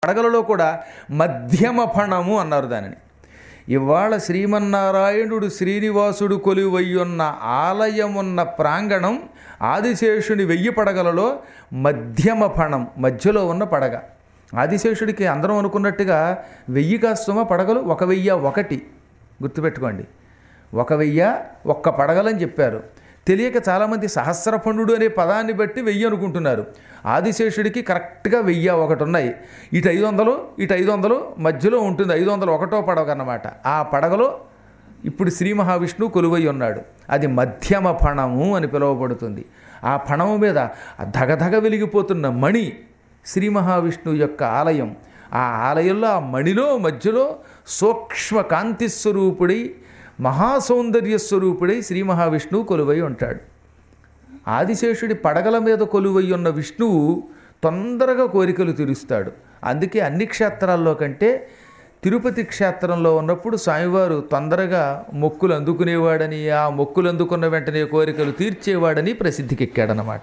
పడగలలో కూడా మధ్యమ ఫణము అన్నారు దానిని ఇవాళ శ్రీమన్నారాయణుడు శ్రీనివాసుడు కొలువయ్యున్న ఆలయమున్న ప్రాంగణం ఆదిశేషుని వెయ్యి పడగలలో మధ్యమ ఫణం మధ్యలో ఉన్న పడగ ఆదిశేషుడికి అందరం అనుకున్నట్టుగా వెయ్యి కాస్తమా పడగలు ఒక వెయ్యి ఒకటి గుర్తుపెట్టుకోండి ఒక వెయ్య ఒక్క పడగలని చెప్పారు తెలియక చాలామంది సహస్రఫండు అనే పదాన్ని బట్టి వెయ్యి అనుకుంటున్నారు ఆదిశేషుడికి కరెక్ట్గా వెయ్యి ఒకటి ఉన్నాయి ఇటు ఐదు వందలు ఇటు ఐదు వందలు మధ్యలో ఉంటుంది ఐదు వందలు ఒకటో పడగ అన్నమాట ఆ పడగలో ఇప్పుడు శ్రీ మహావిష్ణువు కొలువై ఉన్నాడు అది మధ్యమ ఫణము అని పిలువబడుతుంది ఆ ఫణము మీద ఆ ధగధగ వెలిగిపోతున్న మణి శ్రీ మహావిష్ణువు యొక్క ఆలయం ఆ ఆలయంలో ఆ మణిలో మధ్యలో సూక్ష్మ కాంతి స్వరూపుడై మహాసౌందర్య స్వరూపుడై శ్రీ మహావిష్ణువు కొలువై ఉంటాడు ఆదిశేషుడి పడగల మీద కొలువై ఉన్న విష్ణువు తొందరగా కోరికలు తీరుస్తాడు అందుకే అన్ని క్షేత్రాల్లో కంటే తిరుపతి క్షేత్రంలో ఉన్నప్పుడు స్వామివారు తొందరగా మొక్కులు అందుకునేవాడని ఆ మొక్కులు అందుకున్న వెంటనే కోరికలు తీర్చేవాడని ప్రసిద్ధికెక్కాడనమాట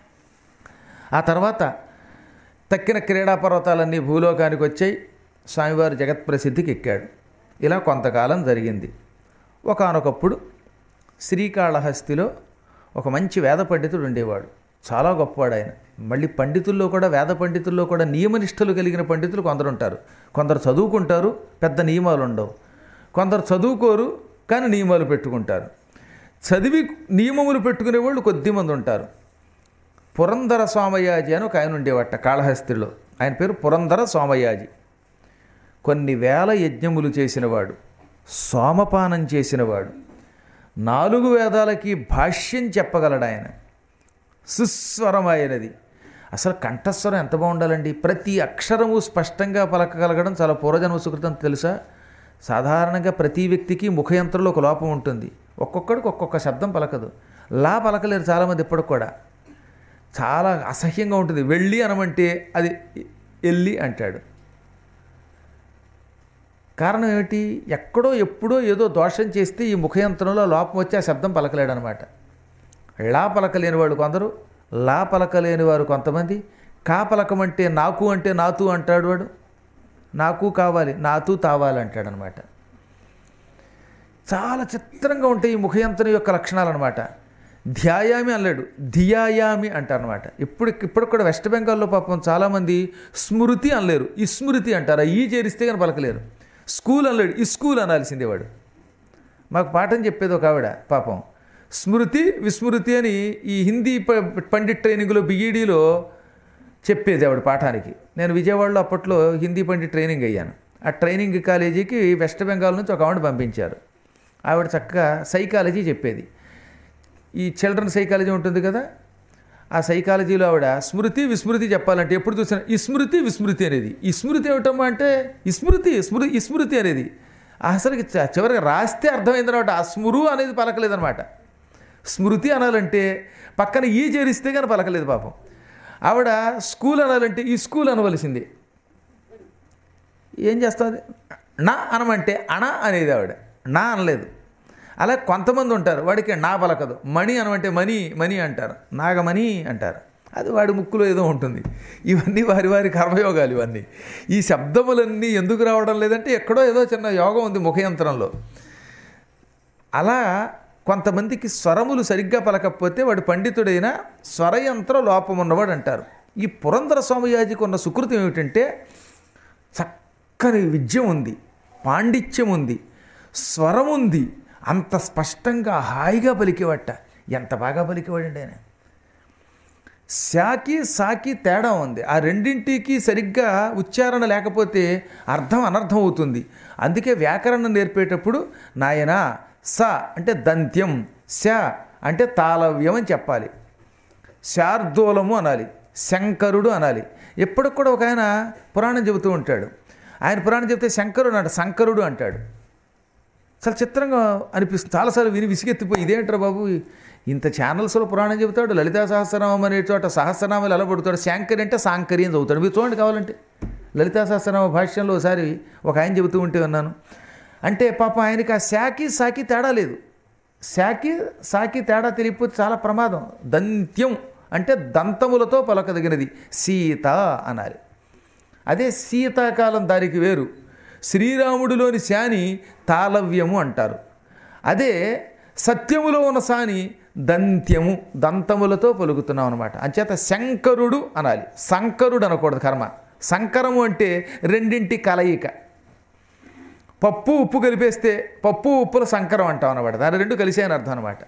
ఆ తర్వాత తక్కిన క్రీడా పర్వతాలన్నీ భూలోకానికి వచ్చాయి స్వామివారు జగత్ ప్రసిద్ధికి ఎక్కాడు ఇలా కొంతకాలం జరిగింది ఒకానొకప్పుడు శ్రీకాళహస్తిలో ఒక మంచి వేద పండితుడు ఉండేవాడు చాలా గొప్పవాడు ఆయన మళ్ళీ పండితుల్లో కూడా వేద పండితుల్లో కూడా నియమనిష్టలు కలిగిన పండితులు కొందరు ఉంటారు కొందరు చదువుకుంటారు పెద్ద నియమాలు ఉండవు కొందరు చదువుకోరు కానీ నియమాలు పెట్టుకుంటారు చదివి నియమములు పెట్టుకునే వాళ్ళు కొద్దిమంది ఉంటారు పురంధర సోమయాజి అని ఒక ఆయన ఉండేవాట కాళహస్తిలో ఆయన పేరు పురంధర సోమయాజి కొన్ని వేల యజ్ఞములు చేసినవాడు సోమపానం చేసినవాడు నాలుగు వేదాలకి భాష్యం చెప్పగలడు ఆయన సుస్వరమైనది అసలు కంఠస్వరం ఎంత బాగుండాలండి ప్రతి అక్షరము స్పష్టంగా పలకగలగడం చాలా పూర్వజన్మ సుకృతం తెలుసా సాధారణంగా ప్రతి వ్యక్తికి ముఖయంత్రంలో ఒక లోపం ఉంటుంది ఒక్కొక్కడికి ఒక్కొక్క శబ్దం పలకదు లా పలకలేరు చాలామంది ఇప్పటికి కూడా చాలా అసహ్యంగా ఉంటుంది వెళ్ళి అనమంటే అది ఎల్లి అంటాడు కారణం ఏమిటి ఎక్కడో ఎప్పుడో ఏదో దోషం చేస్తే ఈ ముఖయంత్రంలో లోపం వచ్చి ఆ శబ్దం పలకలేడనమాట లా పలకలేని వాడు కొందరు లా పలకలేని వారు కొంతమంది కా పలకమంటే నాకు అంటే నాతు అంటాడు వాడు నాకు కావాలి నాతు తావాలి అంటాడనమాట చాలా చిత్రంగా ఉంటాయి ఈ ముఖయంత్రం యొక్క లక్షణాలు అనమాట ధ్యాయామి అనలేడు ధియాయామి అంటారనమాట ఇప్పుడు ఇప్పుడు కూడా వెస్ట్ బెంగాల్లో పాపం చాలామంది స్మృతి అనలేరు ఈ స్మృతి అంటారు ఆ ఈ చేరిస్తే కానీ పలకలేరు స్కూల్ అనలేడు ఈ స్కూల్ అనాల్సిందే వాడు మాకు పాఠం చెప్పేది ఒక ఆవిడ పాపం స్మృతి విస్మృతి అని ఈ హిందీ ప- పండిట్ ట్రైనింగ్లో బిఈడిలో చెప్పేది ఆవిడ పాఠానికి నేను విజయవాడలో అప్పట్లో హిందీ పండిట్ ట్రైనింగ్ అయ్యాను ఆ ట్రైనింగ్ కాలేజీకి వెస్ట్ బెంగాల్ నుంచి ఒక ఆవిడ పంపించారు ఆవిడ చక్కగా సైకాలజీ చెప్పేది ఈ చిల్డ్రన్ సైకాలజీ ఉంటుంది కదా ఆ సైకాలజీలో ఆవిడ స్మృతి విస్మృతి చెప్పాలంటే ఎప్పుడు చూసినా ఈ స్మృతి విస్మృతి అనేది ఈ స్మృతి ఏమిటమ్మా అంటే ఈ స్మృతి స్మృతి ఈ స్మృతి అనేది అసలుకి చ- చివరికి రాస్తే అర్థమైంది అనమాట ఆ స్మృ అనేది పలకలేదనమాట స్మృతి అనాలంటే పక్కన ఈ చేరిస్తే కానీ పలకలేదు పాపం ఆవిడ స్కూల్ అనాలంటే ఈ స్కూల్ అనవలసింది ఏం చేస్తుంది నా అనమంటే అణ అనేది ఆవిడ నా అనలేదు అలా కొంతమంది ఉంటారు వాడికి నా పలకదు మణి అనమంటే మనీ మనీ అంటారు నాగమణి అంటారు అది వాడి ముక్కులో ఏదో ఉంటుంది ఇవన్నీ వారి వారి కర్మయోగాలు ఇవన్నీ ఈ శబ్దములన్నీ ఎందుకు రావడం లేదంటే ఎక్కడో ఏదో చిన్న యోగం ఉంది ముఖయంత్రంలో అలా కొంతమందికి స్వరములు సరిగ్గా పలకపోతే వాడు పండితుడైన స్వరయంత్ర లోపం ఉన్నవాడు అంటారు ఈ పురంధర స్వామియాజికి ఉన్న సుకృతం ఏమిటంటే చక్కని విద్య ఉంది పాండిత్యం ఉంది స్వరం ఉంది అంత స్పష్టంగా హాయిగా పలికేవట ఎంత బాగా పలికేవాడండి ఆయన శాకి సాకి తేడా ఉంది ఆ రెండింటికి సరిగ్గా ఉచ్చారణ లేకపోతే అర్థం అనర్థం అవుతుంది అందుకే వ్యాకరణం నేర్పేటప్పుడు నాయన స అంటే దంత్యం శ అంటే తాళవ్యం అని చెప్పాలి శార్దూలము అనాలి శంకరుడు అనాలి ఎప్పటికి కూడా ఒక ఆయన పురాణం చెబుతూ ఉంటాడు ఆయన పురాణం చెప్తే శంకరుడు అంట శంకరుడు అంటాడు చాలా చిత్రంగా అనిపిస్తుంది చాలాసార్లు విని విసిగెత్తిపోయి ఇదేంట్రా బాబు ఇంత ఛానల్స్లో పురాణం చెబుతాడు లలితా సహస్రనామం అనే చోట సహస్రనామాలు ఎలా పడుతాడు శాంకరి అంటే సాంకరి అని చదువుతాడు మీరు చూడండి కావాలంటే లలితా సహస్రనామ భాష్యంలో ఒకసారి ఒక ఆయన చెబుతూ ఉంటే ఉన్నాను అంటే పాప ఆయనకి ఆ శాకి సాకి తేడా లేదు శాకి సాకి తేడా తెలియకపోతే చాలా ప్రమాదం దంత్యం అంటే దంతములతో పలకదగినది సీత అనాలి అదే శీతాకాలం దానికి వేరు శ్రీరాముడిలోని శాని తాళవ్యము అంటారు అదే సత్యములో ఉన్న సాని దంత్యము దంతములతో పలుకుతున్నాం అనమాట అంచేత శంకరుడు అనాలి శంకరుడు అనకూడదు కర్మ సంకరము అంటే రెండింటి కలయిక పప్పు ఉప్పు కలిపేస్తే పప్పు ఉప్పుల సంకరం అంటాం అనమాట దాని రెండు కలిసే అని అర్థం అనమాట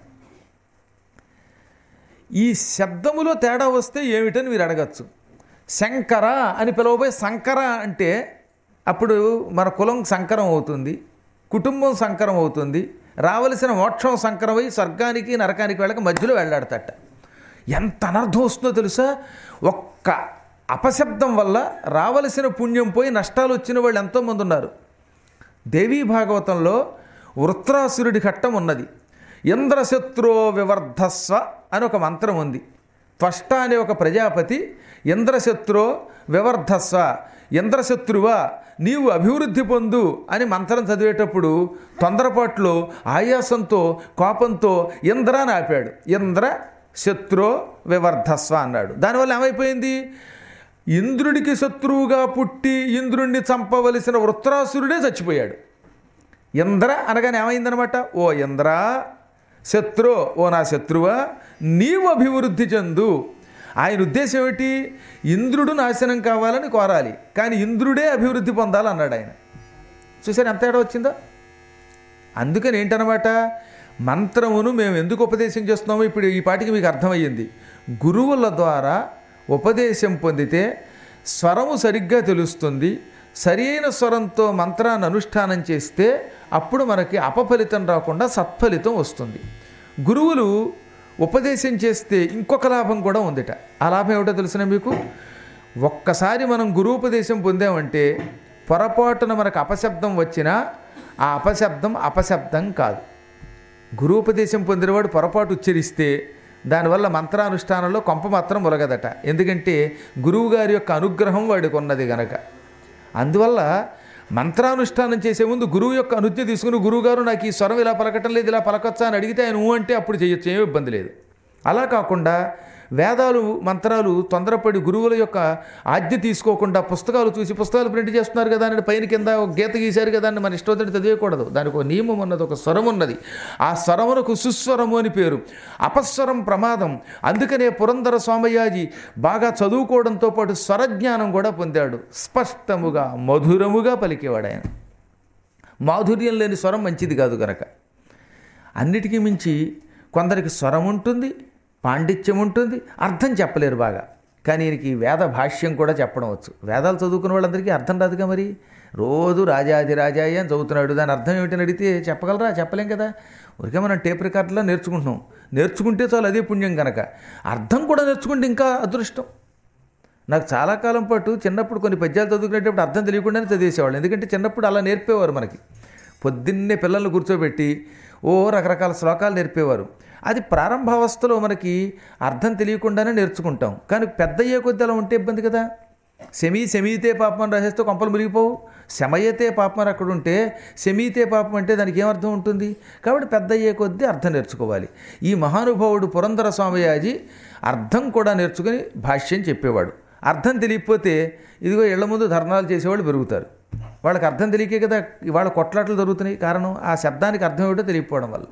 ఈ శబ్దములో తేడా వస్తే ఏమిటని మీరు అడగచ్చు శంకర అని పిలవబోయే శంకర అంటే అప్పుడు మన కులం సంకరం అవుతుంది కుటుంబం సంకరం అవుతుంది రావలసిన మోక్షం సంకరమై స్వర్గానికి నరకానికి వెళ్ళక మధ్యలో వెళ్ళాడతట ఎంత అనర్థం వస్తుందో తెలుసా ఒక్క అపశబ్దం వల్ల రావలసిన పుణ్యం పోయి నష్టాలు వచ్చిన వాళ్ళు ఎంతోమంది ఉన్నారు దేవీ భాగవతంలో వృత్రాసురుడి ఘట్టం ఉన్నది ఇంద్రశత్రో వివర్ధస్వ అని ఒక మంత్రం ఉంది త్వష్ట అనే ఒక ప్రజాపతి ఇంద్రశత్రో వివర్ధస్వ ఇంద్రశత్రువా నీవు అభివృద్ధి పొందు అని మంత్రం చదివేటప్పుడు తొందరపాట్లో ఆయాసంతో కోపంతో ఇంద్ర అని ఆపాడు ఇంద్ర శత్రో వివర్ధస్వ అన్నాడు దానివల్ల ఏమైపోయింది ఇంద్రుడికి శత్రువుగా పుట్టి ఇంద్రుణ్ణి చంపవలసిన వృత్రాసురుడే చచ్చిపోయాడు ఇంద్ర అనగానే ఏమైందనమాట ఓ ఇంద్ర శత్రు ఓ నా శత్రువా నీవు అభివృద్ధి చెందు ఆయన ఉద్దేశం ఏమిటి ఇంద్రుడు నాశనం కావాలని కోరాలి కానీ ఇంద్రుడే అభివృద్ధి పొందాలన్నాడు ఆయన చూసారు ఎంత తేడా వచ్చిందో అందుకని ఏంటనమాట మంత్రమును మేము ఎందుకు ఉపదేశం చేస్తున్నామో ఇప్పుడు ఈ పాటికి మీకు అర్థమయ్యింది గురువుల ద్వారా ఉపదేశం పొందితే స్వరము సరిగ్గా తెలుస్తుంది సరైన స్వరంతో మంత్రాన్ని అనుష్ఠానం చేస్తే అప్పుడు మనకి అపఫలితం రాకుండా సత్ఫలితం వస్తుంది గురువులు ఉపదేశం చేస్తే ఇంకొక లాభం కూడా ఉందిట ఆ లాభం ఏమిటో తెలిసిన మీకు ఒక్కసారి మనం గురూపదేశం పొందామంటే పొరపాటున మనకు అపశబ్దం వచ్చినా ఆ అపశబ్దం అపశబ్దం కాదు గురూపదేశం పొందినవాడు పొరపాటు ఉచ్చరిస్తే దానివల్ల మంత్రానుష్ఠానంలో కొంప మాత్రం మొలగదట ఎందుకంటే గురువు గారి యొక్క అనుగ్రహం వాడికి ఉన్నది గనక అందువల్ల మంత్రానుష్ఠానం చేసే ముందు గురువు యొక్క అనుజ్ఞ తీసుకుని గురువుగారు నాకు ఈ స్వరం ఇలా పలకటం లేదు ఇలా పలకొచ్చా అని అడిగితే ఆయన ఊ అంటే అప్పుడు చేయొచ్చు ఏమీ ఇబ్బంది లేదు అలా కాకుండా వేదాలు మంత్రాలు తొందరపడి గురువుల యొక్క ఆజ్ఞ తీసుకోకుండా పుస్తకాలు చూసి పుస్తకాలు ప్రింట్ చేస్తున్నారు కదా అని పైన కింద ఒక గీత గీశారు కదా అని మన ఇష్టం చదివేయకూడదు దానికి ఒక నియమం ఉన్నది ఒక స్వరం ఉన్నది ఆ స్వరమునకు సుస్వరము అని పేరు అపస్వరం ప్రమాదం అందుకనే పురంధర స్వామయాజీ బాగా చదువుకోవడంతో పాటు స్వరజ్ఞానం కూడా పొందాడు స్పష్టముగా మధురముగా పలికేవాడు ఆయన మాధుర్యం లేని స్వరం మంచిది కాదు గనక అన్నిటికీ మించి కొందరికి స్వరం ఉంటుంది పాండిత్యం ఉంటుంది అర్థం చెప్పలేరు బాగా కానీ ఈయనకి వేద భాష్యం కూడా చెప్పడం వచ్చు వేదాలు చదువుకున్న వాళ్ళందరికీ అర్థం రాదుగా మరి రోజు రాజాది రాజాయి అని చదువుతున్నాడు దాని అర్థం ఏమిటని అడిగితే చెప్పగలరా చెప్పలేం కదా ఊరికే మనం టేప్ రికార్డులో నేర్చుకుంటున్నాం నేర్చుకుంటే చాలు అదే పుణ్యం కనుక అర్థం కూడా నేర్చుకుంటే ఇంకా అదృష్టం నాకు చాలా కాలం పాటు చిన్నప్పుడు కొన్ని పద్యాలు చదువుకునేటప్పుడు అర్థం తెలియకుండానే చదివేసేవాళ్ళు ఎందుకంటే చిన్నప్పుడు అలా నేర్పేవారు మనకి పొద్దున్నే పిల్లల్ని కూర్చోబెట్టి ఓ రకరకాల శ్లోకాలు నేర్పేవారు అది ప్రారంభావస్థలో మనకి అర్థం తెలియకుండానే నేర్చుకుంటాం కానీ పెద్ద అయ్యే కొద్ది అలా ఉంటే ఇబ్బంది కదా శమీ శమీతే పాపం అని రాసేస్తే కొంపలు మునిగిపోవు శమయతే పాపం అని అక్కడ ఉంటే శమీతే పాపం అంటే దానికి ఏమర్థం ఉంటుంది కాబట్టి పెద్ద అయ్యే కొద్దీ అర్థం నేర్చుకోవాలి ఈ మహానుభావుడు పురంధర స్వామయాజీ అర్థం కూడా నేర్చుకుని భాష్యం చెప్పేవాడు అర్థం తెలియకపోతే ఇదిగో ఇళ్ల ముందు ధర్నాలు చేసేవాళ్ళు పెరుగుతారు వాళ్ళకి అర్థం తెలియకే కదా వాళ్ళ కొట్లాటలు జరుగుతున్నాయి కారణం ఆ శబ్దానికి అర్థం ఏమిటో తెలియకపోవడం వల్ల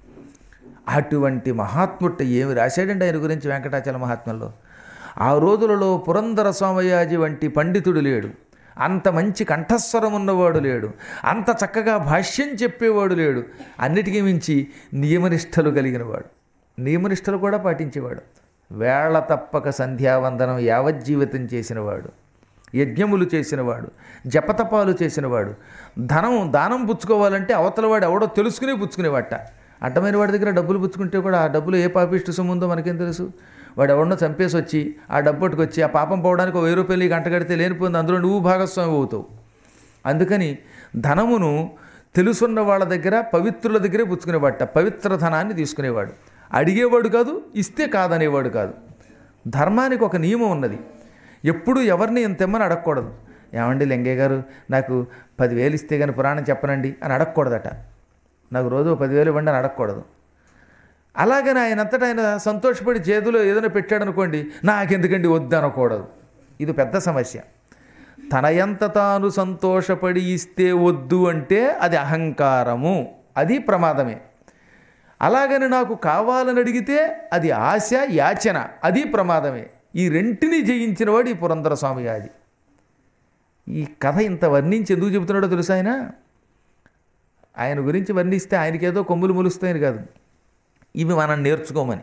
అటువంటి మహాత్ముట్ట ఏమి రాశాడండి ఆయన గురించి వెంకటాచల మహాత్మ్యంలో ఆ రోజులలో పురంధర స్వామయాజి వంటి పండితుడు లేడు అంత మంచి కంఠస్వరం ఉన్నవాడు లేడు అంత చక్కగా భాష్యం చెప్పేవాడు లేడు అన్నిటికీ మించి నియమనిష్టలు కలిగినవాడు నియమనిష్టలు కూడా పాటించేవాడు వేళ తప్పక సంధ్యావందనం యావజ్జీవితం చేసినవాడు యజ్ఞములు చేసినవాడు జపతపాలు చేసినవాడు ధనం దానం పుచ్చుకోవాలంటే అవతలవాడు ఎవడో తెలుసుకునే పుచ్చుకునేవాట అడ్డమైన వాడి దగ్గర డబ్బులు పుచ్చుకుంటే కూడా ఆ డబ్బులు ఏ పాపిష్టి సొమ్ముందో మనకేం తెలుసు వాడు ఎవడో చంపేసి వచ్చి ఆ డబ్బు పట్టుకొచ్చి ఆ పాపం పోవడానికి ఒక వెయ్యి రూపాయలు గంట కడితే లేనిపోయింది అందులో నువ్వు భాగస్వామి అవుతావు అందుకని ధనమును తెలుసున్న వాళ్ళ దగ్గర పవిత్రుల దగ్గరే పుచ్చుకునేవాట పవిత్ర ధనాన్ని తీసుకునేవాడు అడిగేవాడు కాదు ఇస్తే కాదనేవాడు కాదు ధర్మానికి ఒక నియమం ఉన్నది ఎప్పుడు ఎవరిని ఇంత తెమ్మని అడగకూడదు ఏమండి లింగయ్య గారు నాకు పదివేలు ఇస్తే కానీ పురాణం చెప్పనండి అని అడగకూడదట నాకు రోజు పదివేలు ఇవ్వండి అని అడగకూడదు అలాగని ఆయన అంతటా ఆయన సంతోషపడి చేతిలో ఏదైనా పెట్టాడనుకోండి నాకెందుకండి వద్దు అనకూడదు ఇది పెద్ద సమస్య తనయంత తాను సంతోషపడి ఇస్తే వద్దు అంటే అది అహంకారము అది ప్రమాదమే అలాగని నాకు కావాలని అడిగితే అది ఆశ యాచన అది ప్రమాదమే ఈ రెంటిని జయించిన వాడు ఈ పురంధర స్వామి అది ఈ కథ ఇంత వర్ణించి ఎందుకు చెబుతున్నాడో తెలుసా ఆయన ఆయన గురించి వర్ణిస్తే ఆయనకేదో కొమ్ములు ములుస్తాయని కాదు ఇవి మనం నేర్చుకోమని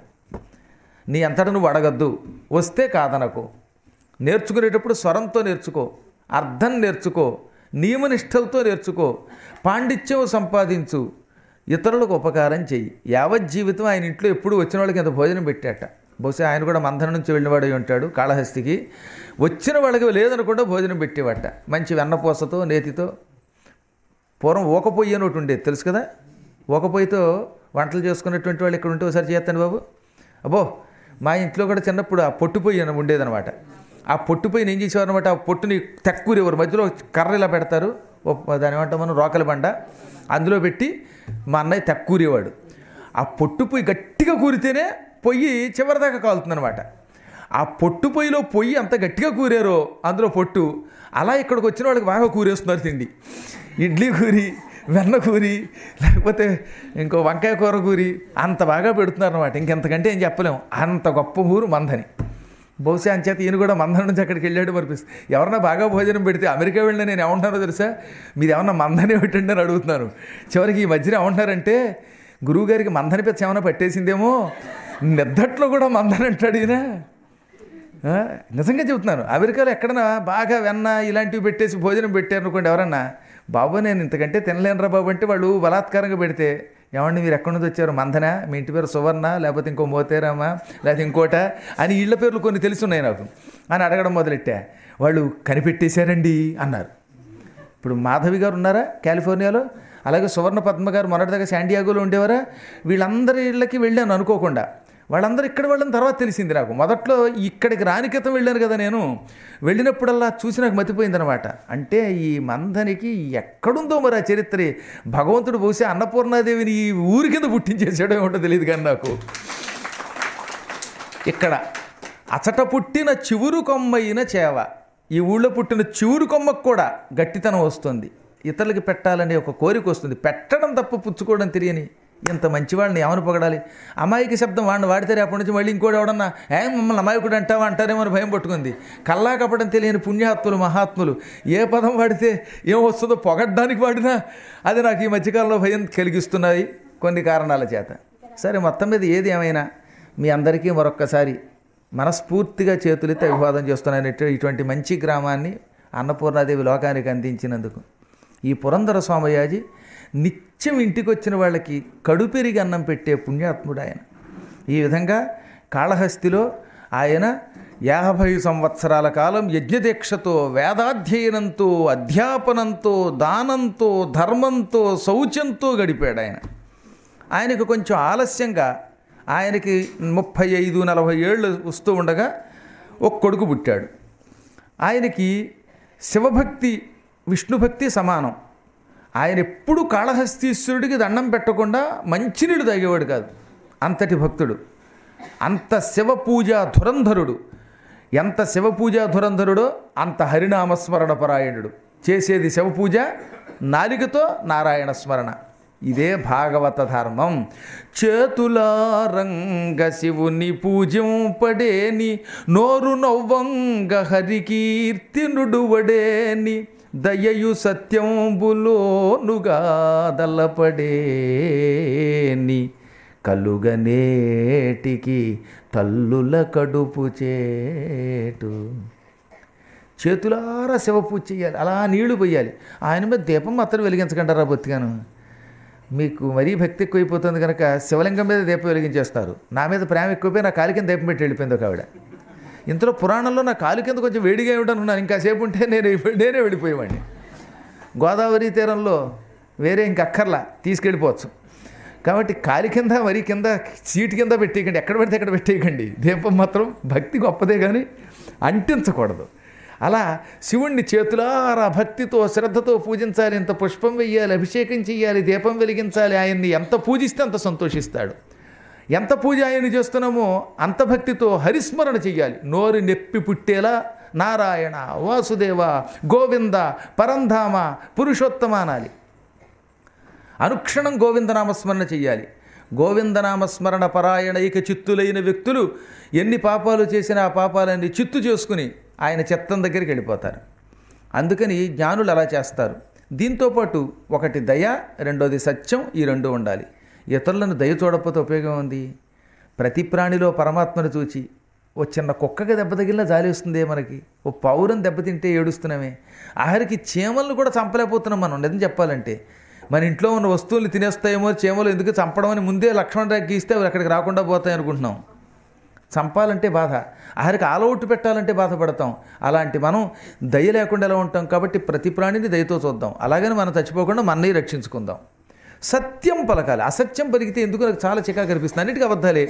నీ అంతటా నువ్వు అడగద్దు వస్తే కాదనకు నేర్చుకునేటప్పుడు స్వరంతో నేర్చుకో అర్థం నేర్చుకో నియమనిష్టలతో నేర్చుకో పాండిత్యం సంపాదించు ఇతరులకు ఉపకారం చెయ్యి యావత్ జీవితం ఆయన ఇంట్లో ఎప్పుడు వచ్చిన వాళ్ళకి ఎంత భోజనం పెట్టాట బహుశా ఆయన కూడా మంథన నుంచి వెళ్ళినవాడై ఉంటాడు కాళహస్తికి వచ్చిన వాళ్ళకి లేదనకుండా భోజనం పెట్టేవాట మంచి వెన్నపూసతో నేతితో పూర్వం ఊకపోయ్యి అని ఒకటి ఉండేది తెలుసు కదా ఊకపోయితో వంటలు చేసుకున్నటువంటి వాళ్ళు ఇక్కడ ఉంటే ఒకసారి చేస్తాను బాబు అబ్బో మా ఇంట్లో కూడా చిన్నప్పుడు ఆ పొట్టు పొయ్యి అని ఉండేదనమాట ఆ పొట్టు పొయ్యిని ఏం చేసేవారు అనమాట ఆ పొట్టుని తక్కువ మధ్యలో కర్ర ఇలా పెడతారు ఓ- దాని ఏమంటాం మనం రోకల బండ అందులో పెట్టి మా అన్నయ్య తక్కువరేవాడు ఆ పొట్టు పొయ్యి గట్టిగా కూరితేనే పొయ్యి చివరిదాకా కాలుతుందనమాట ఆ పొట్టు పొయ్యిలో పొయ్యి అంత గట్టిగా కూరారో అందులో పొట్టు అలా ఇక్కడికి వచ్చిన వాళ్ళకి బాగా కూరేస్తున్నారు తిండి ఇడ్లీ కూరి వెన్న కూరి లేకపోతే ఇంకో వంకాయ కూర కూరి అంత బాగా పెడుతున్నారు అనమాట ఇంకెంతకంటే ఏం చెప్పలేము అంత గొప్ప ఊరు మందని బహుశా అంచేత ఈయన కూడా మందన నుంచి అక్కడికి వెళ్ళాడు మరిపిస్తుంది ఎవరన్నా బాగా భోజనం పెడితే అమెరికా వెళ్ళినా నేను ఏమంటున్నానో తెలుసా మీది ఏమన్నా మందని పెట్టండి అని అడుగుతున్నాను చివరికి ఈ మధ్యన ఏమంటున్నారంటే గురువుగారికి మందని పెచ్చ ఏమైనా పట్టేసిందేమో నిద్దట్లో కూడా మందని అంటాడు ఈయన ఆ, నిజంగా చెబుతున్నాను అమెరికాలో ఎక్కడన్నా బాగా వెన్న ఇలాంటివి పెట్టేసి భోజనం పెట్టారు అనుకోండి ఎవరన్నా బాబు నేను ఇంతకంటే తినలేనురా బాబు అంటే వాళ్ళు బలాత్కారంగా పెడితే ఏమండి మీరు ఎక్కడి నుంచి వచ్చారు మందన మీ ఇంటి పేరు సువర్ణ లేకపోతే ఇంకో మోతేరామా లేకపోతే ఇంకోట అని ఇళ్ళ పేర్లు కొన్ని తెలుసున్నాయి నాకు అని అడగడం మొదలెట్టా వాళ్ళు కనిపెట్టేశారండి అన్నారు ఇప్పుడు మాధవి గారు ఉన్నారా కాలిఫోర్నియాలో అలాగే సువర్ణ పద్మ గారు మొన్నటిదాకా శాండియాగోలో ఉండేవారా వీళ్ళందరి ఇళ్ళకి వెళ్ళాను అనుకోకుండా వాళ్ళందరూ ఇక్కడ వెళ్ళిన తర్వాత తెలిసింది నాకు మొదట్లో ఇక్కడికి రాని క్రితం వెళ్ళాను కదా నేను వెళ్ళినప్పుడల్లా చూసి నాకు మతిపోయిందనమాట అంటే ఈ మందనికి ఎక్కడుందో మరి ఆ చరిత్ర భగవంతుడు బహుశా అన్నపూర్ణాదేవిని ఈ ఊరి కింద పుట్టించేసాడో ఏమిటో తెలియదు కానీ నాకు ఇక్కడ అచట పుట్టిన చివురు కొమ్మైన చేవ ఈ ఊళ్ళో పుట్టిన చివురు కొమ్మకు కూడా గట్టితనం వస్తుంది ఇతరులకి పెట్టాలనే ఒక కోరిక వస్తుంది పెట్టడం తప్ప పుచ్చుకోవడం తెలియని ఇంత మంచివాడిని ఏమని పొగడాలి అమాయక శబ్దం వాడిని వాడితే రేపటి నుంచి మళ్ళీ ఇంకోటి ఎవడన్నా ఏ మమ్మల్ని అమాయకుడు అంటావా అంటారేమో అని భయం పట్టుకుంది కల్లా కపడం తెలియని పుణ్యాత్ములు మహాత్ములు ఏ పదం వాడితే ఏం వస్తుందో పొగడ్డానికి వాడినా అది నాకు ఈ మధ్యకాలంలో భయం కలిగిస్తున్నాయి కొన్ని కారణాల చేత సరే మొత్తం మీద ఏది ఏమైనా మీ అందరికీ మరొక్కసారి మనస్ఫూర్తిగా చేతులెత్తి అభివాదం చేస్తున్నాను ఇటు- ఇటువంటి మంచి గ్రామాన్ని అన్నపూర్ణాదేవి లోకానికి అందించినందుకు ఈ పురంధర స్వామయాజి నిత్యం ఇంటికి వచ్చిన వాళ్ళకి కడుపెరిగి అన్నం పెట్టే పుణ్యాత్ముడు ఆయన ఈ విధంగా కాళహస్తిలో ఆయన యాభై సంవత్సరాల కాలం యజ్ఞదీక్షతో వేదాధ్యయనంతో అధ్యాపనంతో దానంతో ధర్మంతో శౌచంతో గడిపాడు ఆయన ఆయనకు కొంచెం ఆలస్యంగా ఆయనకి ముప్పై ఐదు నలభై ఏళ్ళు వస్తూ ఉండగా ఒక కొడుకు పుట్టాడు ఆయనకి శివభక్తి విష్ణుభక్తి సమానం ఆయన ఎప్పుడు కాళహస్తీశ్వరుడికి దండం పెట్టకుండా మంచినీళ్ళు తాగేవాడు కాదు అంతటి భక్తుడు అంత శివ పూజ ధురంధరుడు ఎంత శివ పూజ ధురంధరుడో అంత హరినామస్మరణ పరాయణుడు చేసేది శివ పూజ నాలికతో నారాయణ స్మరణ ఇదే భాగవత ధర్మం చేతులారంగ శివుని పూజింపడేని నోరు నవ్వంగ హరికీర్తి నుడువడేని దయయు సత్యంబులోనుగా దల్లపడేని కలుగనేటికి తల్లుల కడుపు చేటు చేతులారా శివ పూజ చేయాలి అలా నీళ్లు పోయాలి ఆయన మీద దీపం మాత్రం వెలిగించకంటారా బొత్తిగాను మీకు మరీ భక్తి ఎక్కువైపోతుంది కనుక శివలింగం మీద దీపం వెలిగించేస్తారు నా మీద ప్రేమ ఎక్కువైపోయి నా కాలి కింద దీపం పెట్టి వెళ్ళిపోయింది ఒక ఆవిడ ఇంతలో పురాణంలో నా కాలు కింద కొంచెం వేడిగా ఏమిటనుకున్నాను ఇంకాసేపు ఉంటే నేను నేనే వెళ్ళిపోయేవాడిని గోదావరి తీరంలో వేరే ఇంక అక్కర్లా తీసుకెళ్ళిపోవచ్చు కాబట్టి కాలి కింద వరి కింద సీటు కింద పెట్టేయకండి ఎక్కడ పెడితే ఎక్కడ పెట్టేయకండి దీపం మాత్రం భక్తి గొప్పదే కానీ అంటించకూడదు అలా శివుణ్ణి చేతులారా భక్తితో శ్రద్ధతో పూజించాలి ఇంత పుష్పం వెయ్యాలి అభిషేకం చెయ్యాలి దీపం వెలిగించాలి ఆయన్ని ఎంత పూజిస్తే అంత సంతోషిస్తాడు ఎంత పూజ ఆయన చేస్తున్నామో అంత భక్తితో హరిస్మరణ చెయ్యాలి నోరు నెప్పి పుట్టేలా నారాయణ వాసుదేవ గోవింద పరంధామ పురుషోత్తమ అనాలి అనుక్షణం గోవిందనామస్మరణ చెయ్యాలి గోవిందనామస్మరణ పరాయణైక చిత్తులైన వ్యక్తులు ఎన్ని పాపాలు చేసినా ఆ పాపాలన్నీ చిత్తు చేసుకుని ఆయన చిత్తం దగ్గరికి వెళ్ళిపోతారు అందుకని జ్ఞానులు అలా చేస్తారు దీంతోపాటు ఒకటి దయ రెండోది సత్యం ఈ రెండు ఉండాలి ఇతరులను దయ చూడకపోతే ఉపయోగం ఉంది ప్రతి ప్రాణిలో పరమాత్మను చూచి ఓ చిన్న కుక్కకి దెబ్బ తగిలినా జాలేస్తుందే మనకి ఓ పౌరం దెబ్బతింటే ఏడుస్తున్నామే ఆఖరికి చీమలను కూడా చంపలేకపోతున్నాం మనం నిజం చెప్పాలంటే మన ఇంట్లో ఉన్న వస్తువులు తినేస్తాయేమో చీమలు ఎందుకు చంపడం అని ముందే లక్ష్మణ రేఖ గీస్తే అవి అక్కడికి రాకుండా పోతాయి అనుకుంటున్నాం చంపాలంటే బాధ ఆఖరికి ఆలౌట్ పెట్టాలంటే బాధపడతాం అలాంటి మనం దయ లేకుండా ఎలా ఉంటాం కాబట్టి ప్రతి ప్రాణిని దయతో చూద్దాం అలాగని మనం చచ్చిపోకుండా మన్నయ్య రక్షించుకుందాం సత్యం పలకాలి అసత్యం పలికితే ఎందుకు నాకు చాలా చికా కనిపిస్తుంది అన్నిటికీ అబద్ధాలే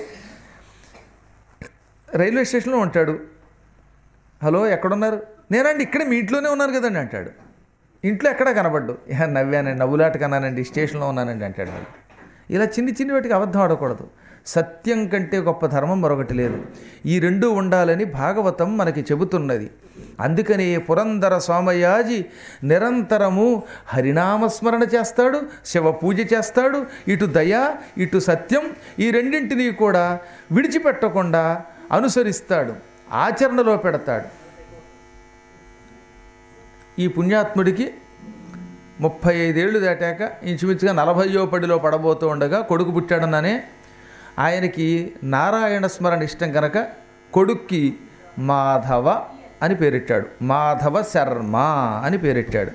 రైల్వే స్టేషన్లో ఉంటాడు హలో ఎక్కడున్నారు నేనండి ఇక్కడే మీ ఇంట్లోనే ఉన్నారు కదండి అంటాడు ఇంట్లో ఎక్కడా కనబడ్డు ఇహ నవ్వానండి నవ్వులాట కన్నానండి స్టేషన్లో ఉన్నానండి అంటాడు వాడు. ఇలా చిన్ని చిన్ని వాటికి అబద్ధం ఆడకూడదు సత్యం కంటే గొప్ప ధర్మం మరొకటి లేదు ఈ రెండు ఉండాలని భాగవతం మనకి చెబుతున్నది అందుకని పురందర సోమయాజి నిరంతరము హరినామస్మరణ చేస్తాడు శివ పూజ చేస్తాడు ఇటు దయ ఇటు సత్యం ఈ రెండింటినీ కూడా విడిచిపెట్టకుండా అనుసరిస్తాడు ఆచరణలో పెడతాడు ఈ పుణ్యాత్ముడికి ముప్పై ఐదేళ్లు దాటాక ఇంచుమించుగా నలభయో పడిలో పడబోతూ ఉండగా కొడుకు పుట్టాడననే ఆయనకి నారాయణ స్మరణ ఇష్టం కనుక కొడుక్కి మాధవ అని పేరెట్టాడు మాధవ శర్మ అని పేరెట్టాడు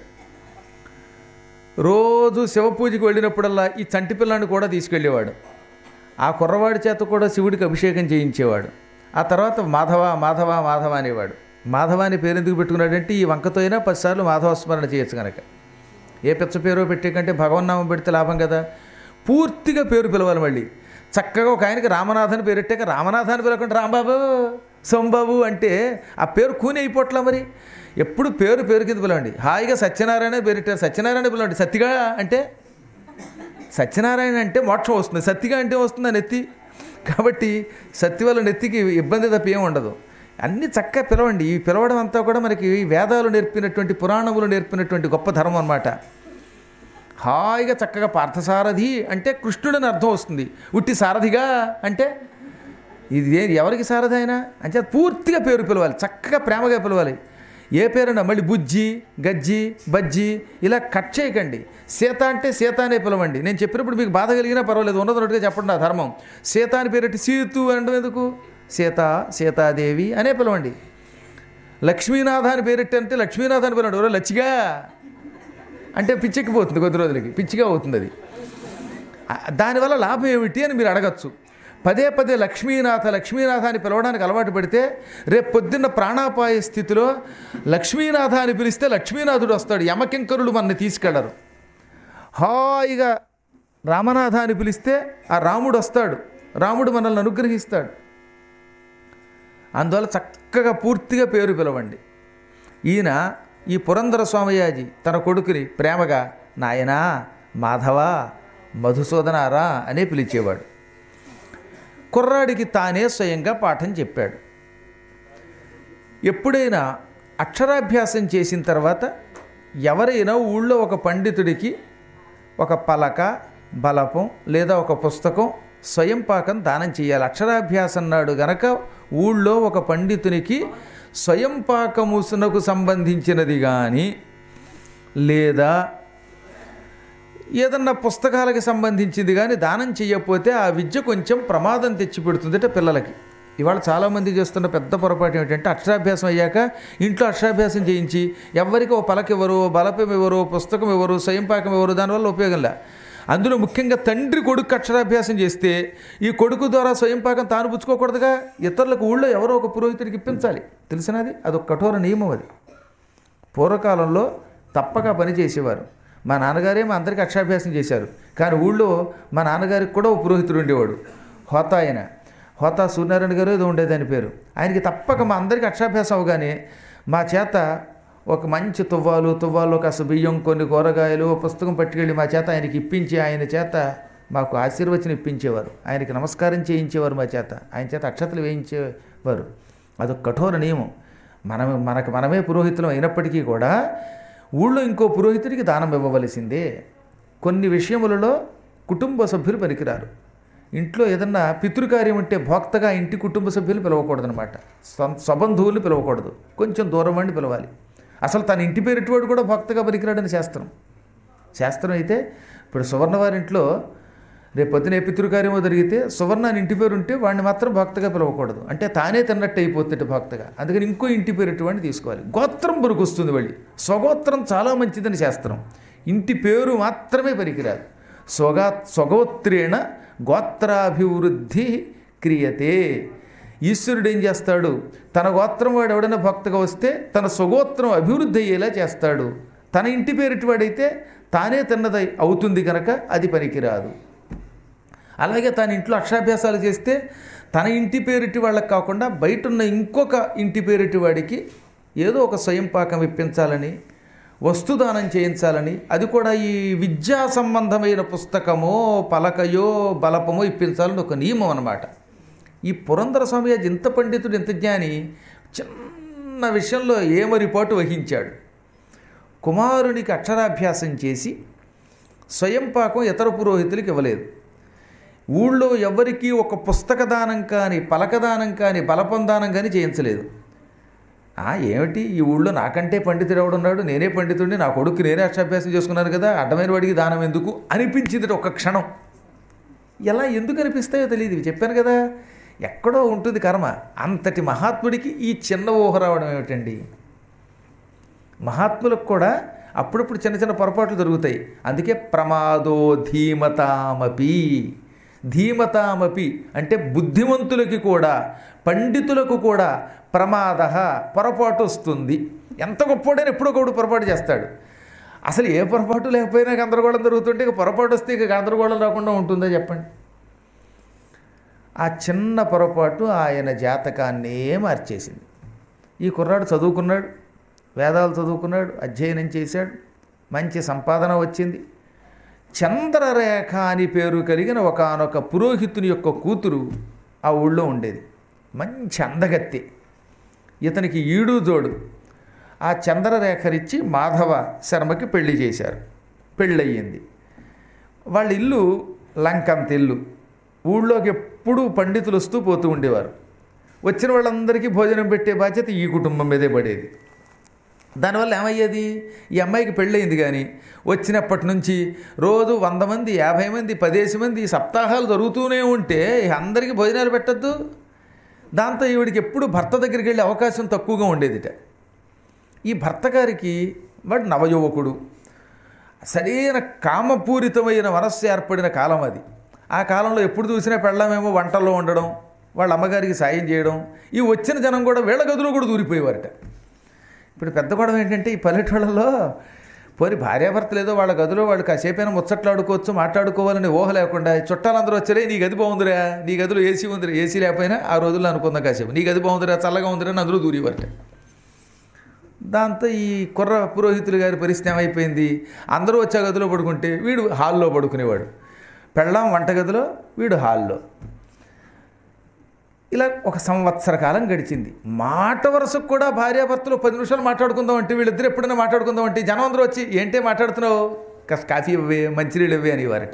రోజు శివపూజకి వెళ్ళినప్పుడల్లా ఈ చంటి పిల్లాన్ని కూడా తీసుకెళ్ళేవాడు ఆ కుర్రవాడి చేత కూడా శివుడికి అభిషేకం చేయించేవాడు ఆ తర్వాత మాధవ మాధవ మాధవ అనేవాడు మాధవ అని పేరు ఎందుకు పెట్టుకున్నాడంటే ఈ వంకతో అయినా పదిసార్లు మాధవ స్మరణ చేయొచ్చు కనుక ఏ పిచ్చ పేరు పెట్టే కంటే భగవన్నామం పెడితే లాభం కదా పూర్తిగా పేరు పిలవాలి మళ్ళీ చక్కగా ఒక ఆయనకి రామనాథన్ పేరెట్టాక రామనాథాన్ని పిలవకుండా రాంబాబు సోంబాబు అంటే ఆ పేరు కూని అయిపోట్లా మరి ఎప్పుడు పేరు పేరు కింద పిలవండి హాయిగా సత్యనారాయణ పేరెట్టారు సత్యనారాయణ పిలవండి సత్తిగా అంటే సత్యనారాయణ అంటే మోక్షం వస్తుంది సత్తిగా అంటే వస్తుంది నెత్తి కాబట్టి సత్తి వల్ల నెత్తికి ఇబ్బంది తప్ప ఏం ఉండదు అన్ని చక్కగా పిలవండి ఈ పిలవడం అంతా కూడా మనకి వేదాలు నేర్పినటువంటి పురాణములు నేర్పినటువంటి గొప్ప ధర్మం అన్నమాట హాయిగా చక్కగా పార్థసారథి అంటే కృష్ణుడని అర్థం వస్తుంది ఉట్టి సారథిగా అంటే ఇది ఏ- ఎవరికి సారథి అయినా అంటే పూర్తిగా పేరు పిలవాలి చక్కగా ప్రేమగా పిలవాలి ఏ పేరైనా మళ్ళీ బుజ్జి గజ్జి బజ్జి ఇలా కట్ చేయకండి సీత అంటే సీత అనే పిలవండి నేను చెప్పినప్పుడు మీకు బాధ కలిగినా పర్వాలేదు ఉన్నది ఉన్నట్టుగా చెప్పండి ఆ ధర్మం సీత అని పేరెట్టి సీతు అనడం ఎందుకు సీత సీతాదేవి అనే పిలవండి లక్ష్మీనాథ అని పేరెట్టి అంటే లక్ష్మీనాథ అని పిలవండి ఎవరో లచ్చిగా అంటే పిచ్చెక్కిపోతుంది కొద్ది రోజులకి పిచ్చిగా అవుతుంది అది ఆ, దానివల్ల లాభం ఏమిటి అని మీరు అడగచ్చు పదే పదే లక్ష్మీనాథ లక్ష్మీనాథ అని పిలవడానికి అలవాటు పడితే రేపు పొద్దున్న ప్రాణాపాయ స్థితిలో లక్ష్మీనాథ అని పిలిస్తే లక్ష్మీనాథుడు వస్తాడు యమకింకరులు మనని తీసుకెళ్లరు హాయిగా రామనాథ అని పిలిస్తే ఆ రాముడు వస్తాడు రాముడు మనల్ని అనుగ్రహిస్తాడు అందువల్ల చక్కగా పూర్తిగా పేరు పిలవండి ఈయన ఈ పురంధర స్వామయాజి తన కొడుకుని ప్రేమగా నాయనా మాధవ మధుసూదనారా అనే పిలిచేవాడు కుర్రాడికి తానే స్వయంగా పాఠం చెప్పాడు ఎప్పుడైనా అక్షరాభ్యాసం చేసిన తర్వాత ఎవరైనా ఊళ్ళో ఒక పండితుడికి ఒక పలక బలపం లేదా ఒక పుస్తకం స్వయం పాకం దానం చేయాలి అక్షరాభ్యాసం నాడు గనక ఊళ్ళో ఒక పండితునికి స్వయం పాకముసునకు సంబంధించినది కానీ లేదా ఏదన్నా పుస్తకాలకి సంబంధించింది కానీ దానం చేయకపోతే ఆ విద్య కొంచెం ప్రమాదం తెచ్చిపెడుతుందట పిల్లలకి ఇవాళ చాలామంది చేస్తున్న పెద్ద పొరపాటు ఏమిటంటే అక్షరాభ్యాసం అయ్యాక ఇంట్లో అక్షరాభ్యాసం చేయించి ఎవరికి ఓ పలక ఇవ్వరు ఓ బలపం ఇవ్వరు ఓ పుస్తకం ఇవ్వరు స్వయంపాకం ఇవ్వరు దానివల్ల ఉపయోగంలే అందులో ముఖ్యంగా తండ్రి కొడుకు అక్షరాభ్యాసం చేస్తే ఈ కొడుకు ద్వారా స్వయంపాకం తాను పుచ్చుకోకూడదుగా ఇతరులకు ఊళ్ళో ఎవరో ఒక పురోహితుడికి ఇప్పించాలి తెలిసినది అదొక కఠోర నియమం అది పూర్వకాలంలో తప్పక పని చేసేవారు మా నాన్నగారే మా అందరికీ అక్షరాభ్యాసం చేశారు కానీ ఊళ్ళో మా నాన్నగారికి కూడా ఓ పురోహితుడు ఉండేవాడు హోతా ఆయన హోతా సూర్యనారాయణ గారు ఏదో ఉండేది ఆయన పేరు ఆయనకి తప్పక మా అందరికీ అక్షరాభ్యాసం అవగానే మా చేత ఒక మంచి తువ్వాలు తువ్వాల్లో కాస్త బియ్యం కొన్ని కూరగాయలు ఓ పుస్తకం పట్టుకెళ్ళి మా చేత ఆయనకి ఇప్పించి ఆయన చేత మాకు ఆశీర్వచనం ఇప్పించేవారు ఆయనకి నమస్కారం చేయించేవారు మా చేత ఆయన చేత అక్షతలు వేయించేవారు అదొక కఠోర నియమం మనం మనకు మనమే పురోహితులం అయినప్పటికీ కూడా ఊళ్ళో ఇంకో పురోహితుడికి దానం ఇవ్వవలసిందే కొన్ని విషయములలో కుటుంబ సభ్యులు పనికిరారు ఇంట్లో ఏదన్నా పితృకార్యం ఉంటే భోక్తగా ఇంటి కుటుంబ సభ్యులు పిలవకూడదనమాట స్వ- స్వబంధువులు పిలవకూడదు కొంచెం దూరం వండి పిలవాలి అసలు తన ఇంటి పేరిటివాడు కూడా భోక్తగా పనికిరాడని శాస్త్రం శాస్త్రం అయితే ఇప్పుడు సువర్ణ వారింట్లో రేపు పొద్దున ఏ పితృకార్యమో జరిగితే సువర్ణ అని ఇంటి పేరు ఉంటే వాడిని మాత్రం భక్తగా పిలవకూడదు అంటే తానే తిన్నట్టు అయిపోతుంటే భక్తగా అందుకని ఇంకో ఇంటి పేరు వాడిని తీసుకోవాలి గోత్రం పనికి వస్తుంది మళ్ళీ స్వగోత్రం చాలా మంచిదని శాస్త్రం ఇంటి పేరు మాత్రమే పనికిరాదు స్వగా స్వగోత్రేణ గోత్రాభివృద్ధి క్రియతే ఈశ్వరుడు ఏం చేస్తాడు తన గోత్రం వాడు ఎవడైనా భక్తగా వస్తే తన స్వగోత్రం అభివృద్ధి అయ్యేలా చేస్తాడు తన ఇంటి పేరిటి వాడైతే తానే తిన్నది అవుతుంది కనుక అది పనికిరాదు అలాగే తన ఇంట్లో అక్షరాభ్యాసాలు చేస్తే తన ఇంటి పేరిటి వాళ్ళకి కాకుండా బయట ఉన్న ఇంకొక ఇంటి పేరిటి వాడికి ఏదో ఒక స్వయం పాకం ఇప్పించాలని వస్తుదానం చేయించాలని అది కూడా ఈ విద్యా సంబంధమైన పుస్తకమో పలకయో బలపమో ఇప్పించాలని ఒక నియమం అన్నమాట ఈ పురంధర స్వామి అది ఇంత పండితుడు ఇంత జ్ఞాని చిన్న విషయంలో ఏమరిపాటు వహించాడు కుమారునికి అక్షరాభ్యాసం చేసి స్వయం పాకం ఇతర పురోహితులకు ఇవ్వలేదు ఊళ్ళో ఎవ్వరికీ ఒక పుస్తక దానం కానీ పలకదానం కానీ బలపం దానం కానీ చేయించలేదు ఆ ఏమిటి ఈ ఊళ్ళో నాకంటే పండితుడు ఎవడున్నాడు నేనే పండితుడిని నా కొడుకు నేనే అక్షరాభ్యాసం చేసుకున్నాను కదా అడ్డమైన వాడికి దానం ఎందుకు అనిపించింది ఒక క్షణం ఎలా ఎందుకు అనిపిస్తాయో తెలియదు ఇవి చెప్పాను కదా ఎక్కడో ఉంటుంది కర్మ అంతటి మహాత్ముడికి ఈ చిన్న ఊహ రావడం ఏమిటండి మహాత్ములకు కూడా అప్పుడప్పుడు చిన్న చిన్న పొరపాట్లు జరుగుతాయి అందుకే ప్రమాదో ధీమతామపి ధీమతామపి అంటే బుద్ధిమంతులకి కూడా పండితులకు కూడా ప్రమాద పొరపాటు వస్తుంది ఎంత గొప్పోడైనా ఎప్పుడో ఒకడు పొరపాటు చేస్తాడు అసలు ఏ పొరపాటు లేకపోయినా గందరగోళం జరుగుతుంటే ఇక పొరపాటు వస్తే ఇక గందరగోళం రాకుండా ఉంటుందా చెప్పండి ఆ చిన్న పొరపాటు ఆయన జాతకాన్నే మార్చేసింది ఈ కుర్రాడు చదువుకున్నాడు వేదాలు చదువుకున్నాడు అధ్యయనం చేశాడు మంచి సంపాదన వచ్చింది చంద్రరేఖ అని పేరు కలిగిన ఒకానొక పురోహితుని యొక్క కూతురు ఆ ఊళ్ళో ఉండేది మంచి అందగత్తి ఇతనికి ఈడు జోడు ఆ చంద్రరేఖనిచ్చి మాధవ శర్మకి పెళ్లి చేశారు పెళ్ళయ్యింది వాళ్ళ ఇల్లు లంకంత ఇల్లు ఊళ్ళోకి ఎప్పుడూ పండితులు వస్తూ పోతూ ఉండేవారు వచ్చిన వాళ్ళందరికీ భోజనం పెట్టే బాధ్యత ఈ కుటుంబం మీదే పడేది దానివల్ల ఏమయ్యేది ఈ అమ్మాయికి పెళ్ళయింది కానీ వచ్చినప్పటి నుంచి రోజు వంద మంది యాభై మంది పదేసి మంది సప్తాహాలు జరుగుతూనే ఉంటే ఇక అందరికీ భోజనాలు పెట్టద్దు దాంతో ఈవిడికి ఎప్పుడు భర్త దగ్గరికి వెళ్ళే అవకాశం తక్కువగా ఉండేదిట ఈ భర్త గారికి వాడు నవయువకుడు సరైన కామపూరితమైన మనస్సు ఏర్పడిన కాలం అది ఆ కాలంలో ఎప్పుడు చూసినా పెళ్ళామేమో వంటల్లో ఉండడం వాళ్ళ అమ్మగారికి సాయం చేయడం ఈ వచ్చిన జనం కూడా వీళ్ళ గదిలో కూడా దూరిపోయేవారట ఇప్పుడు పెద్ద గొడవ ఏంటంటే ఈ పల్లెటూళ్ళలో పోని భార్యాభర్తలు ఏదో వాళ్ళ గదిలో వాళ్ళు కాసేపైనా ముచ్చట్లాడుకోవచ్చు మాట్లాడుకోవాలని ఊహ లేకుండా చుట్టాలందరూ వచ్చారే నీ గది బాగుందిరా నీ గదిలో ఏసీ ఉందిరా ఏసీ లేకపోయినా ఆ రోజుల్లో అనుకుందాం కాసేపు నీ గది బాగుందిరా చల్లగా ఉందిరా అని అందరూ దూరేవారట దాంతో ఈ కుర్ర పురోహితులు గారి పరిస్థితి ఏమైపోయింది అందరూ వచ్చే గదిలో పడుకుంటే వీడు హాల్లో పడుకునేవాడు పెళ్ళాం వంటగదిలో వీడు హాల్లో ఇలా ఒక సంవత్సర కాలం గడిచింది మాట వరుసకు కూడా భార్యాభర్తలు పది నిమిషాలు మాట్లాడుకుందాం అంటే వీళ్ళిద్దరు ఎప్పుడైనా మాట్లాడుకుందాం అంటే జనం అందరూ వచ్చి ఏంటే మాట్లాడుతున్నావు కాస్త కాఫీ ఇవ్వే మంచినీళ్ళు ఇవ్వే అనేవారట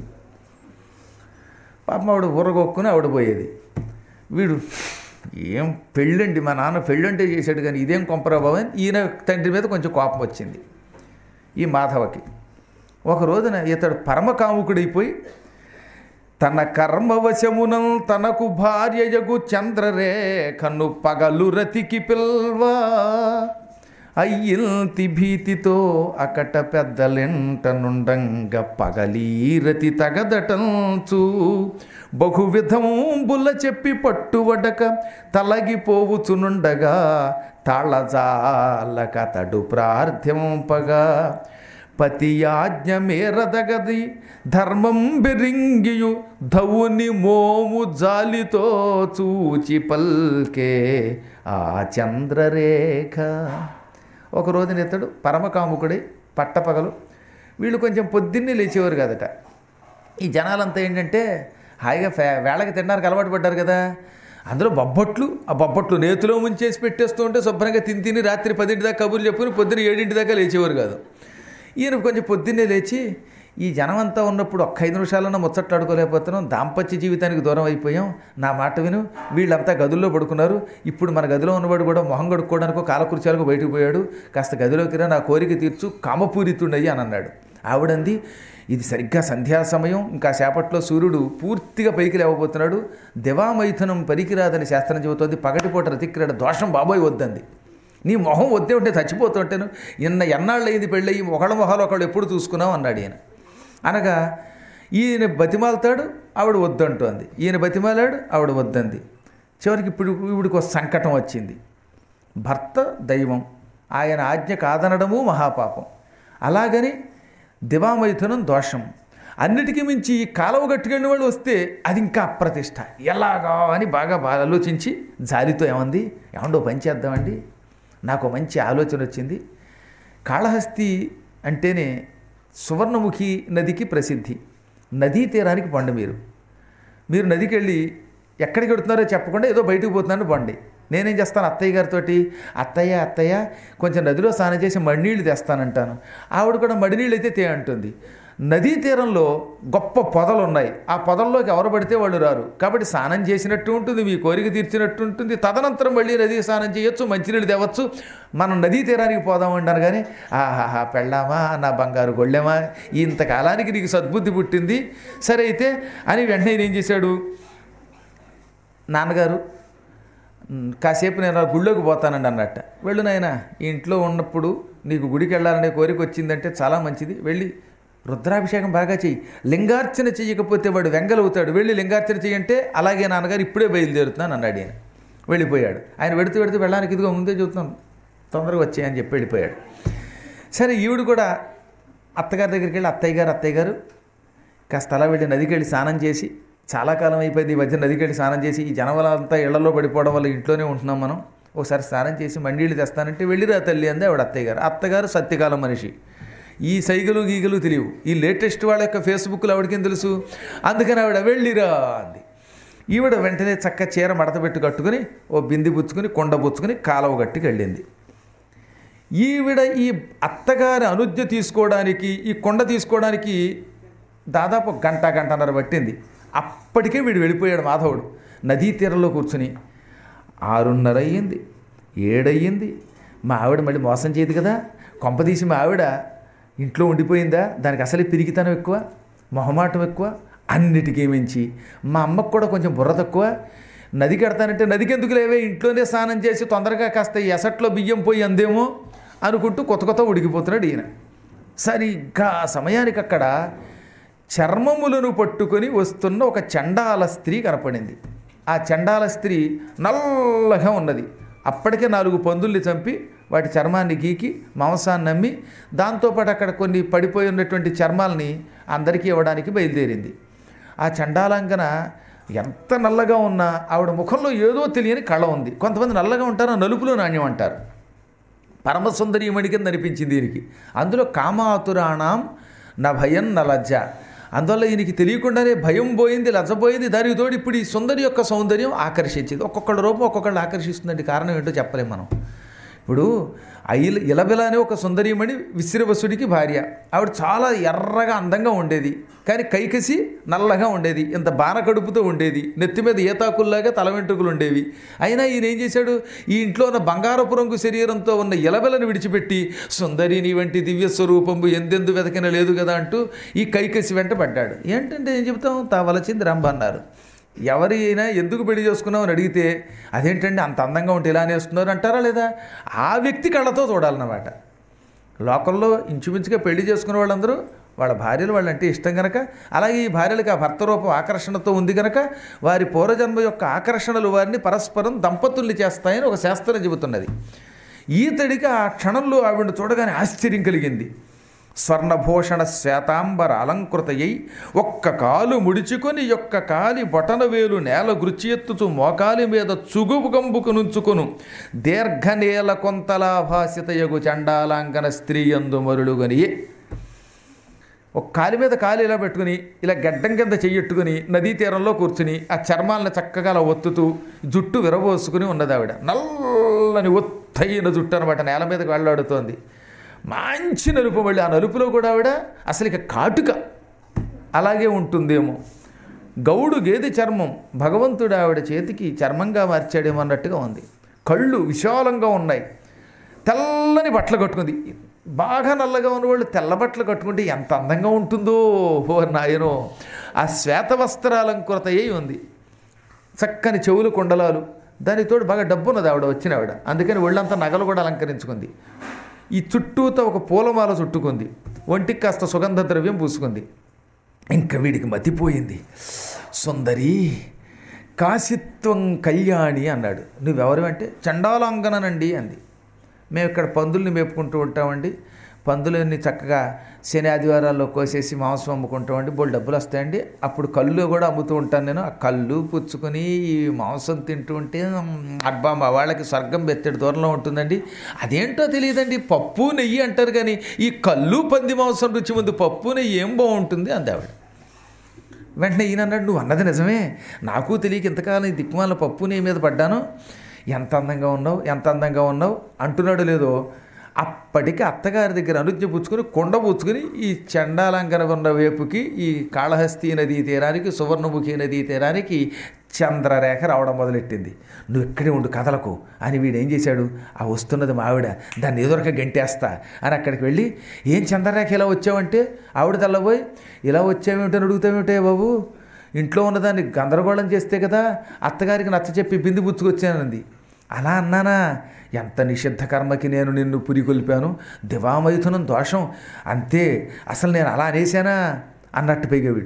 పాపం ఆవిడ ఊరగొక్కుని ఆవిడ పోయేది వీడు ఏం పెళ్ళండి మా నాన్న పెళ్ళంటే చేశాడు కానీ ఇదేం కొంపరా బాబు అని ఈయన తండ్రి మీద కొంచెం కోపం వచ్చింది ఈ మాధవకి ఒక రోజున ఇతడు పరమకాముకుడైపోయి తన కర్మవశమునం తనకు భార్యయగు చంద్రరేఖను పగలు రతికి పిల్వా అయ్యింతి భీతితో అకట పెద్దలెంట నుండంగ పగలీరతి తగదటంచు బహువిధంబుల చెప్పి పట్టువడక తలగిపోవుచునుండగా తాళజాలకతడు ప్రార్థింపగా పతియాజ్ఞ మేరదగది ధర్మం బెరింగియు ధవుని మోము జాలితో చూచి పల్కే ఆ చంద్రరేఖ ఒక రోజున ఇతడు పరమకాముకుడై పట్టపగలు వీళ్ళు కొంచెం పొద్దున్నే లేచేవారు కదట ఈ జనాలంతా ఏంటంటే హాయిగా ఫే వేళకి తినడానికి అలవాటు పడ్డారు కదా అందులో బొబ్బట్లు ఆ బొబ్బట్లు నేతిలో ముంచేసి పెట్టేస్తూ ఉంటే శుభ్రంగా తిని తిని రాత్రి పదింటి దాకా కబుర్లు చెప్పుకుని పొద్దున ఏడింటి దాకా లేచేవారు కాదు ఈయన కొంచెం పొద్దున్నే లేచి ఈ జనం అంతా ఉన్నప్పుడు ఒక్క ఐదు నిమిషాలన్నా ముచ్చట్లాడుకోలేకపోతున్నాం దాంపత్య జీవితానికి దూరం అయిపోయాం నా మాట విను వీళ్ళంతా గదుల్లో పడుకున్నారు ఇప్పుడు మన గదిలో ఉన్నవాడు కూడా మొహం కడుక్కోవడానికి కాలకృత్యాలకు బయటకు పోయాడు కాస్త గదిలోకి రా నా కోరిక తీర్చు కామపూరితుండయి అని అన్నాడు ఆవిడంది ఇది సరిగ్గా సంధ్యా సమయం ఇంకా సేపట్లో సూర్యుడు పూర్తిగా పైకి లేవబోతున్నాడు దివామైథునం పనికిరాదని శాస్త్రం చెబుతోంది పగటిపూట రతిక్రీడ దోషం బాబోయ్ వద్దంది నీ మొహం వద్దే ఉంటే చచ్చిపోతుంటాను ఇన్న ఎన్నాళ్ళు అయింది పెళ్ళయి ఒకళ్ళ మొహాలు ఒకళ్ళు ఎప్పుడు చూసుకున్నావు అన్నాడు ఈయన అనగా ఈయన బతిమాలతాడు ఆవిడ వద్దంటోంది ఈయన బతిమాలాడు ఆవిడ వద్దంది చివరికి ఇప్పుడు ఈవిడికి ఒక సంకటం వచ్చింది భర్త దైవం ఆయన ఆజ్ఞ కాదనడము మహాపాపం అలాగని దివామైథునం దోషం అన్నిటికీ మించి ఈ కాలువ గట్టుకెళ్ళిన వాళ్ళు వస్తే అది ఇంకా అప్రతిష్ట ఎలాగా అని బాగా బాగా ఆలోచించి జాలితో ఏమంది ఏమండో పని చేద్దామండి నాకు మంచి ఆలోచన వచ్చింది కాళహస్తి అంటేనే సువర్ణముఖి నదికి ప్రసిద్ధి నదీ తీరానికి పండు మీరు మీరు నదికి వెళ్ళి ఎక్కడికి వెడుతున్నారో చెప్పకుండా ఏదో బయటకు పోతున్నాను బండి నేనేం చేస్తాను అత్తయ్య గారితో అత్తయ్య అత్తయ్య కొంచెం నదిలో స్నానం చేసి మడినీళ్ళు తెస్తానంటాను ఆవిడ కూడా మడినీళ్ళు అయితే తే అంటుంది నదీ తీరంలో గొప్ప పొదలు ఉన్నాయి ఆ పొదల్లోకి ఎవరు పడితే వాళ్ళు రారు కాబట్టి స్నానం చేసినట్టు ఉంటుంది మీ కోరిక తీర్చినట్టు ఉంటుంది తదనంతరం మళ్ళీ నదీ స్నానం చేయొచ్చు మంచినీళ్ళు తేవచ్చు మనం నదీ తీరానికి పోదాం అంటాను కానీ ఆహాహా పెళ్ళామా నా బంగారు గొళ్ళెమా ఇంతకాలానికి నీకు సద్బుద్ధి పుట్టింది సరే అయితే అని వెంటనే ఈయన ఏం చేశాడు నాన్నగారు "ఉమ్, కాసేపు నేను ఆ గుళ్ళోకి పోతానండి అన్నట్ట వెళ్ళు నాయన ఈ ఇంట్లో ఉన్నప్పుడు నీకు గుడికి వెళ్ళాలనే కోరిక వచ్చిందంటే చాలా మంచిది వెళ్ళి రుద్రాభిషేకం బాగా చెయ్యి లింగార్చన చెయ్యకపోతే వాడు వెంగలవుతాడు వెళ్ళి లింగార్చన చెయ్యంటే అలాగే నాన్నగారు ఇప్పుడే బయలుదేరుతున్నాను అన్నాడు ఆయన వెళ్ళిపోయాడు ఆయన వెడుతూ వెడుతూ వెళ్ళడానికి ఇదిగో ముందే చూస్తున్నాం తొందరగా వచ్చాయని చెప్పి వెళ్ళిపోయాడు సరే ఈవిడ కూడా అత్తగారి దగ్గరికి వెళ్ళి అత్తయ్య గారు అత్తయ్య గారు కాస్త అలా వెళ్ళి నదికి వెళ్ళి స్నానం చేసి చాలా కాలం అయిపోయింది ఈ మధ్య నదికి వెళ్ళి స్నానం చేసి ఈ జనవలంతా ఇళ్లలో పడిపోవడం వల్ల ఇంట్లోనే ఉంటున్నాం మనం ఒకసారి స్నానం చేసి మండీళ్ళు తెస్తానంటే వెళ్ళిరా తల్లి అంది ఆవిడ అత్తయ్య గారు అత్తగారు సత్యకాలం మనిషి ఈ సైగలు గీగలు తెలియవు ఈ లేటెస్ట్ వాళ్ళ యొక్క ఫేస్బుక్లో ఆవిడకేం తెలుసు అందుకని ఆవిడ వెళ్ళిరా అంది ఈవిడ వెంటనే చక్క చీర మడత పెట్టి కట్టుకుని ఓ బింది పుచ్చుకుని కొండ పుచ్చుకుని కాలువ గట్టికి వెళ్ళింది ఈవిడ ఈ అత్తగారి అనుజ్ఞ తీసుకోవడానికి ఈ కొండ తీసుకోవడానికి దాదాపు గంట గంటన్నర పట్టింది అప్పటికే వీడు వెళ్ళిపోయాడు మాధవుడు నదీ తీరంలో కూర్చుని ఆరున్నర అయ్యింది ఏడయ్యింది మా ఆవిడ మళ్ళీ మోసం చేయదు కదా కొంపదీసి మా ఆవిడ ఇంట్లో ఉండిపోయిందా దానికి అసలే పిరిగితనం ఎక్కువ మొహమాటం ఎక్కువ అన్నిటికీ మించి మా అమ్మకు కూడా కొంచెం బుర్ర తక్కువ నది కడతానంటే నదికి ఎందుకు లేవే ఇంట్లోనే స్నానం చేసి తొందరగా కాస్త ఈ ఎసట్లో బియ్యం పోయి అందేమో అనుకుంటూ కొత్త కొత్త ఉడికిపోతున్నాడు ఈయన సరిగ్గా ఆ సమయానికి అక్కడ చర్మములను పట్టుకొని వస్తున్న ఒక చండాల స్త్రీ కనపడింది ఆ చండాల స్త్రీ నల్లగా ఉన్నది అప్పటికే నాలుగు పందుల్ని చంపి వాటి చర్మాన్ని గీకి మాంసాన్ని నమ్మి దాంతోపాటు అక్కడ కొన్ని పడిపోయి ఉన్నటువంటి చర్మాలని అందరికీ ఇవ్వడానికి బయలుదేరింది ఆ చండాలంకన ఎంత నల్లగా ఉన్నా ఆవిడ ముఖంలో ఏదో తెలియని కళ ఉంది కొంతమంది నల్లగా ఉంటారు నలుపులో నాణ్యం అంటారు పరమసుందరీమణి కింద అనిపించింది దీనికి అందులో కామాతురాణం నా భయం నా లజ్జ అందువల్ల ఈయనకి తెలియకుండానే భయం పోయింది లజ్జ పోయింది దానికి తోడు ఇప్పుడు ఈ సుందరి యొక్క సౌందర్యం ఆకర్షించింది ఒక్కొక్కళ్ళ రూపం ఒక్కొక్కళ్ళు ఆకర్షిస్తుందండి కారణం ఏంటో చెప్పలేం మనం ఇప్పుడు ఐల ఇలబిల అనే ఒక సుందరీమణి విశ్రవసుడికి భార్య ఆవిడ చాలా ఎర్రగా అందంగా ఉండేది కానీ కైకసి నల్లగా ఉండేది ఇంత బాణ కడుపుతో ఉండేది నెత్తి మీద ఏతాకుల్లాగా తల వెంట్రుకలు ఉండేవి అయినా ఈయన ఏం చేశాడు ఈ ఇంట్లో ఉన్న బంగారపు రంగు శరీరంతో ఉన్న ఇలబెలను విడిచిపెట్టి సుందరి నీ వంటి దివ్య స్వరూపంబు ఎందెందు వెతకిన లేదు కదా అంటూ ఈ కైకసి వెంట పడ్డాడు ఏంటంటే ఏం చెప్తాం తావలసింది రంభ అన్నారు ఎవరి అయినా ఎందుకు పెళ్లి చేసుకున్నావు అని అడిగితే అదేంటండి అంత అందంగా ఉంటే ఇలా అనేస్తున్నారు అంటారా లేదా ఆ వ్యక్తి కళ్ళతో చూడాలన్నమాట లోకల్లో ఇంచుమించుగా పెళ్లి చేసుకున్న వాళ్ళందరూ వాళ్ళ భార్యలు వాళ్ళంటే ఇష్టం గనక అలాగే ఈ భార్యలకు ఆ భర్త రూపం ఆకర్షణతో ఉంది గనక వారి పూర్వజన్మ యొక్క ఆకర్షణలు వారిని పరస్పరం దంపతుల్ని చేస్తాయని ఒక శాస్త్రం చెబుతున్నది ఈతడికి ఆ క్షణంలో ఆవిడ చూడగానే ఆశ్చర్యం కలిగింది స్వర్ణభూషణ శ్వేతాంబర అలంకృతయ్యి ఒక్క కాలు ముడుచుకొని యొక్క కాలి బొటన వేలు నేల గురిచి ఎత్తుచు మోకాలి మీద చుగుపు గంబుకు నుంచుకొను దీర్ఘనేల కొంతలా భాసితయగు చండాలాంగన స్త్రీ యందు మరులుగనియే ఒక కాలి మీద కాలు ఇలా పెట్టుకుని ఇలా గడ్డం కింద చెయ్యట్టుకుని నదీ తీరంలో కూర్చుని ఆ చర్మాలను చక్కగా అలా ఒత్తుతూ జుట్టు విరబోసుకుని ఉన్నది ఆవిడ నల్లని ఒత్తైన జుట్టు అనమాట నేల మీదకి వెళ్ళాడుతోంది మంచి నలుపు మళ్ళీ ఆ నలుపులో కూడా ఆవిడ అసలు ఇక కాటుక అలాగే ఉంటుందేమో గౌడు గేదె చర్మం భగవంతుడు ఆవిడ చేతికి చర్మంగా మార్చాడేమో అన్నట్టుగా ఉంది కళ్ళు విశాలంగా ఉన్నాయి తెల్లని బట్టలు కట్టుకుంది బాగా నల్లగా ఉన్నవాళ్ళు తెల్ల బట్టలు కట్టుకుంటే ఎంత అందంగా ఉంటుందో ఓ నాయనో ఆ శ్వేత వస్త్రాలంకృత అయి ఉంది చక్కని చెవులు కుండలాలు దానితోడు బాగా డబ్బు ఉన్నది ఆవిడ వచ్చిన ఆవిడ అందుకని ఒళ్ళంతా నగలు కూడా అలంకరించుకుంది ఈ చుట్టూతో ఒక పూలమాల చుట్టుకుంది ఒంటికి కాస్త సుగంధ ద్రవ్యం పూసుకుంది ఇంకా వీడికి మతిపోయింది సుందరి కాశిత్వం కళ్యాణి అన్నాడు నువ్వెవరు అంటే చండాలాంగనండి అంది మేము ఇక్కడ పందుల్ని మేపుకుంటూ ఉంటామండి పందులని చక్కగా శని ఆదివారాల్లో కోసేసి మాంసం అమ్ముకుంటామండి బోల్ డబ్బులు వస్తాయండి అప్పుడు కళ్ళు కూడా అమ్ముతూ ఉంటాను నేను ఆ కళ్ళు పుచ్చుకొని ఈ మాంసం తింటూ ఉంటే మ్, అబ్బా మా వాళ్ళకి స్వర్గం బెత్తడి దూరంలో ఉంటుందండి అదేంటో తెలియదండి పప్పు నెయ్యి అంటారు కానీ ఈ కళ్ళు పంది మాంసం రుచి ముందు పప్పు నెయ్యి ఏం బాగుంటుంది అంది ఆవిడ వెంటనే ఈయన అన్నాడు నువ్వు అన్నది నిజమే నాకు తెలియక ఇంతకాలం ఈ దిక్కుమాల పప్పు నీ మీద పడ్డాను ఎంత అందంగా ఉన్నావు ఎంత అందంగా ఉన్నావు అంటున్నాడు లేదో అప్పటికి అత్తగారి దగ్గర అనుజ్ఞ పుచ్చుకొని కొండ పుచ్చుకొని ఈ చండాలంకర ఉన్న వేపుకి ఈ కాళహస్తి నదీ తీరానికి సువర్ణముఖి నదీ తీరానికి చంద్రరేఖ రావడం మొదలెట్టింది నువ్వు ఇక్కడే ఉండు కథలకు అని వీడు ఏం చేశాడు ఆ వస్తున్నది మా ఆవిడ దాన్ని ఎదురక గంటేస్తా అని అక్కడికి వెళ్ళి ఏం చంద్రరేఖ ఇలా వచ్చావంటే ఆవిడ తెల్లబోయి ఇలా వచ్చావేమిటని అడుగుతావేమిటే బాబు ఇంట్లో ఉన్నదాన్ని గందరగోళం చేస్తే కదా అత్తగారికి నచ్చ చెప్పి బింది పుచ్చుకొచ్చానంది అలా అన్నానా ఎంత నిషిద్ధ కర్మకి నేను నిన్ను పురికొల్పాను దివామైథునం దోషం అంతే అసలు నేను అలా అనేశానా అన్నట్టు పైగా వీడు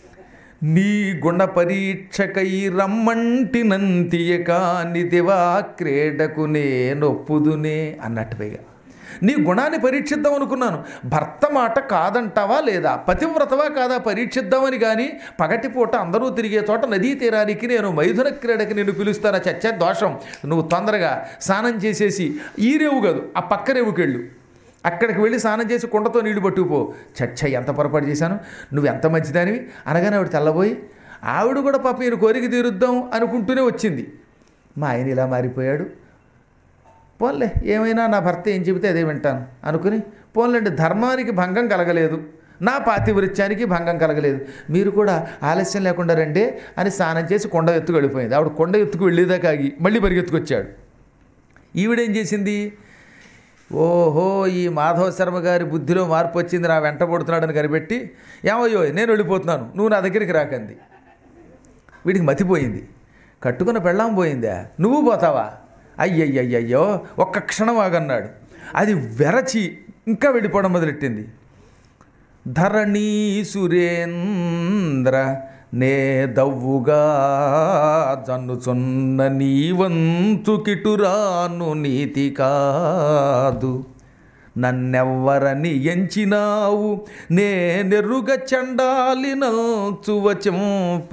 నీ గుణ పరీక్షకై రమ్మంటి నంతియక నిదివా క్రీడకు నేనొప్పుదునే అన్నట్టు పైగా నీ గుణాన్ని పరీక్షిద్దాం అనుకున్నాను భర్త మాట కాదంటావా లేదా పతివ్రతవా కాదా పరీక్షిద్దామని కానీ పగటిపూట అందరూ తిరిగే చోట నదీ తీరానికి నేను మైథున క్రీడకి నేను పిలుస్తానా చచ్చే దోషం నువ్వు తొందరగా స్నానం చేసేసి ఈ రేవు కాదు ఆ పక్క రేవుకెళ్ళు అక్కడికి వెళ్ళి స్నానం చేసి కుండతో నీళ్లు పట్టుకుపో చచ్చ ఎంత పొరపాటు చేశాను నువ్వు ఎంత మంచిదానివి అనగానే ఆవిడ తెల్లబోయి ఆవిడ కూడా పాప ఈయన కోరిక తీరుద్దాం అనుకుంటూనే వచ్చింది మా ఆయన ఇలా మారిపోయాడు పోన్లే ఏమైనా నా భర్త ఏం చెబితే అదే వింటాను అనుకుని పోన్లేండి ధర్మానికి భంగం కలగలేదు నా పాతివృత్యానికి భంగం కలగలేదు మీరు కూడా ఆలస్యం లేకుండా రండి అని స్నానం చేసి కొండ ఎత్తుకు వెళ్ళిపోయింది ఆవిడ కొండ ఎత్తుకు వెళ్ళేదాకా ఆగి మళ్ళీ పరిగెత్తుకొచ్చాడు ఈవిడేం చేసింది ఓహో ఈ మాధవ శర్మ గారి బుద్ధిలో మార్పు వచ్చింది నా వెంట పడుతున్నాడని కనిపెట్టి ఏమయ్యో నేను వెళ్ళిపోతున్నాను నువ్వు నా దగ్గరికి రాకంది వీడికి మతిపోయింది కట్టుకున్న పెళ్ళాం పోయిందా నువ్వు పోతావా అయ్యయ్యయ్యయ్యో ఒక్క క్షణం ఆగన్నాడు అది వెరచి ఇంకా వెళ్ళిపోవడం మొదలెట్టింది ధరణీ సురేంద్ర నే దవ్వుగా జన్నుచున్న నీవంతు కిటురాను నీతి కాదు నన్నెవ్వరని ఎంచినావు నే నెర్రుగ చండాలి నల్చువచింప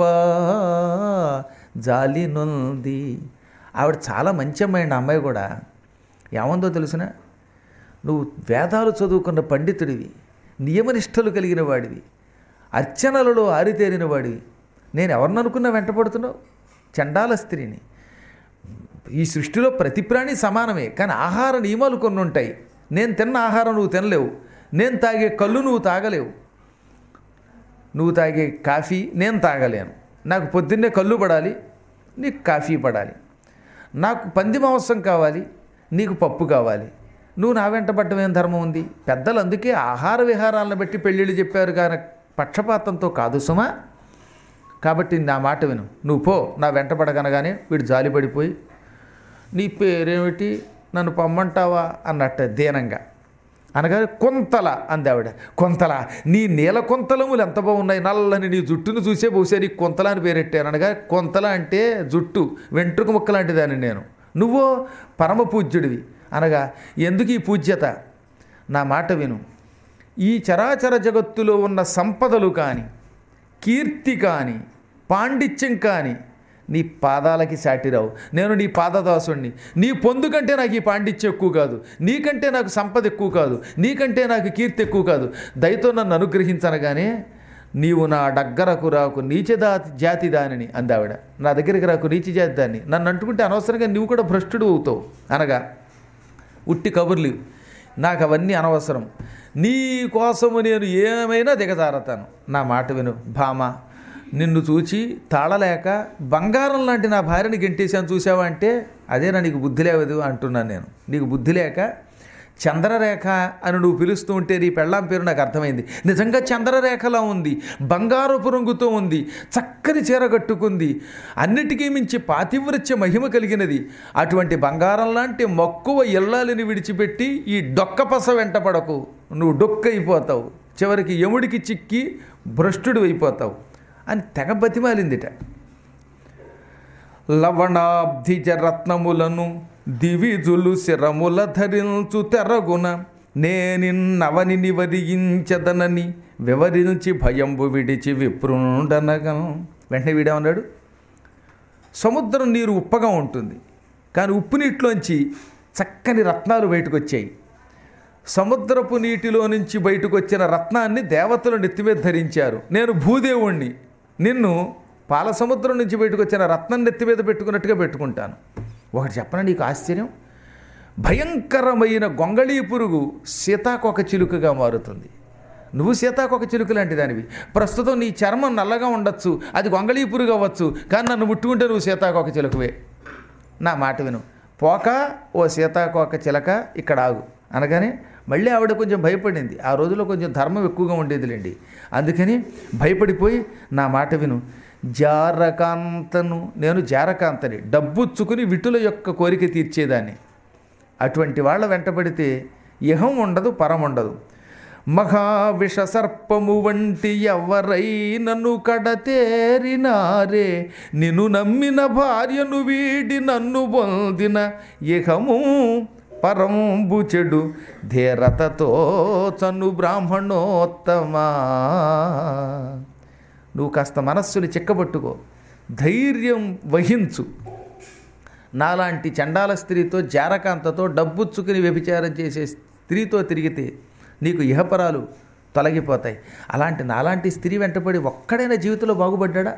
జాలి నొంది ఆవిడ చాలా మంచి అమ్మాయి అమ్మాయి కూడా ఏమందో తెలుసిన నువ్వు వేదాలు చదువుకున్న పండితుడివి నియమనిష్టలు కలిగిన వాడివి అర్చనలలో ఆరితేరిన వాడివి నేను ఎవరిని అనుకున్నా వెంటపడుతున్నావు చండాల స్త్రీని ఈ సృష్టిలో ప్రతి ప్రాణి సమానమే కానీ ఆహార నియమాలు కొన్ని ఉంటాయి నేను తిన్న ఆహారం నువ్వు తినలేవు నేను తాగే కళ్ళు నువ్వు తాగలేవు నువ్వు తాగే కాఫీ నేను తాగలేను నాకు పొద్దున్నే కళ్ళు పడాలి నీకు కాఫీ పడాలి నాకు పంది మాంసం కావాలి నీకు పప్పు కావాలి నువ్వు నా వెంట పడ్డం ఏం ధర్మం ఉంది పెద్దలు అందుకే ఆహార విహారాలను బట్టి పెళ్ళిళ్ళు చెప్పారు కానీ పక్షపాతంతో కాదు సుమా కాబట్టి నా మాట విను నువ్వు పో నా వెంట పడగనగానే వీడు జాలి పడిపోయి నీ పేరేమిటి నన్ను పొమ్మంటావా అన్నట్టు దీనంగా అనగా కొంతల అంది ఆవిడ కొంతల నీ నీల కొంతలములు ఎంత బాగున్నాయి నల్లని నీ జుట్టును చూసే బహుశా నీ కొంతల అని పేరెట్టాను అనగా కొంతల అంటే జుట్టు వెంట్రుక ముక్క లాంటిదాన్ని నేను నువ్వు పరమ పూజ్యుడివి అనగా ఎందుకు ఈ పూజ్యత నా మాట విను ఈ చరాచర జగత్తులో ఉన్న సంపదలు కానీ కీర్తి కానీ పాండిత్యం కానీ నీ పాదాలకి సాటిరావు నేను నీ పాదదాసుణ్ణి నీ పొందు కంటే నాకు ఈ పాండిత్యం ఎక్కువ కాదు నీకంటే నాకు సంపద ఎక్కువ కాదు నీకంటే నాకు కీర్తి ఎక్కువ కాదు దయతో నన్ను అనుగ్రహించనగానే నీవు నా దగ్గరకు రాకు నీచదా జాతి దానిని అందావిడ నా దగ్గరికి రాకు నీచ జాతి దాన్ని నన్ను అంటుకుంటే అనవసరంగా నువ్వు కూడా భ్రష్టుడు అవుతావు అనగా ఉట్టి కబుర్లు నాకు అవన్నీ అనవసరం నీ కోసము నేను ఏమైనా దిగజారతాను నా మాట విను భామ నిన్ను చూచి తాళలేక బంగారం లాంటి నా భార్యని గెంటేశాను చూసావా అంటే అదే నా నీకు బుద్ధి లేవదు అంటున్నాను నేను నీకు బుద్ధి లేక చంద్రరేఖ అని నువ్వు పిలుస్తూ ఉంటే నీ పెళ్ళాం పేరు నాకు అర్థమైంది నిజంగా చంద్రరేఖలా ఉంది బంగారపు రంగుతో ఉంది చక్కని చీర కట్టుకుంది అన్నిటికీ మించి పాతివృత్య మహిమ కలిగినది అటువంటి బంగారం లాంటి మక్కువ ఇల్లాలిని విడిచిపెట్టి ఈ డొక్క పస వెంట పడకు నువ్వు డొక్క అయిపోతావు చివరికి యముడికి చిక్కి భ్రష్టుడు అయిపోతావు అని తెగ బతిమాలిందిట లవణాబ్ధిజ రత్నములను దివిజులు శిరముల ధరించు తెరగున నేనిన్నవని నివరించదనని వివరించి భయంబు విడిచి విప్రుండనగా వెంటనే వీడేమన్నాడు సముద్రం నీరు ఉప్పగా ఉంటుంది కానీ ఉప్పు నీటిలోంచి చక్కని రత్నాలు బయటకు వచ్చాయి సముద్రపు నీటిలో నుంచి బయటకు వచ్చిన రత్నాన్ని దేవతలు నెత్తిమీద ధరించారు నేను భూదేవుణ్ణి నిన్ను పాల సముద్రం నుంచి బయటకు వచ్చిన రత్నం నెత్తి మీద పెట్టుకున్నట్టుగా పెట్టుకుంటాను ఒకటి చెప్పన నీకు ఆశ్చర్యం భయంకరమైన గొంగళీ పురుగు సీతాకొక చిలుకగా మారుతుంది నువ్వు సీతాకొక చిలుక లాంటి దానివి ప్రస్తుతం నీ చర్మం నల్లగా ఉండొచ్చు అది గొంగళీ పురుగు అవ్వచ్చు కానీ నన్ను ముట్టుకుంటే నువ్వు సీతాకొక చిలుకవే నా మాట విను పోక ఓ సీతాకోక చిలక ఇక్కడ ఆగు అనగానే మళ్ళీ ఆవిడ కొంచెం భయపడింది ఆ రోజుల్లో కొంచెం ధర్మం ఎక్కువగా ఉండేదిలేండి అందుకని భయపడిపోయి నా మాట విను జారకాంతను నేను జారకాంతని డబ్బుచ్చుకుని విటుల యొక్క కోరిక తీర్చేదాన్ని అటువంటి వాళ్ళ వెంటబడితే ఇహం ఉండదు పరం ఉండదు మహావిష సర్పము వంటి ఎవరైనను కడతేరినారే నిన్ను నమ్మిన భార్యను వీడి నన్ను పొందిన ఇహము పరంబు చెడు ధీరతతో చను బ్రాహ్మణోత్తమా నువ్వు కాస్త మనస్సుని చిక్కబట్టుకో ధైర్యం వహించు నాలాంటి చండాల స్త్రీతో జారకాంతతో డబ్బుచ్చుకుని వ్యభిచారం చేసే స్త్రీతో తిరిగితే నీకు ఇహపరాలు తొలగిపోతాయి అలాంటి నాలాంటి స్త్రీ వెంటపడి ఒక్కడైనా జీవితంలో బాగుపడ్డా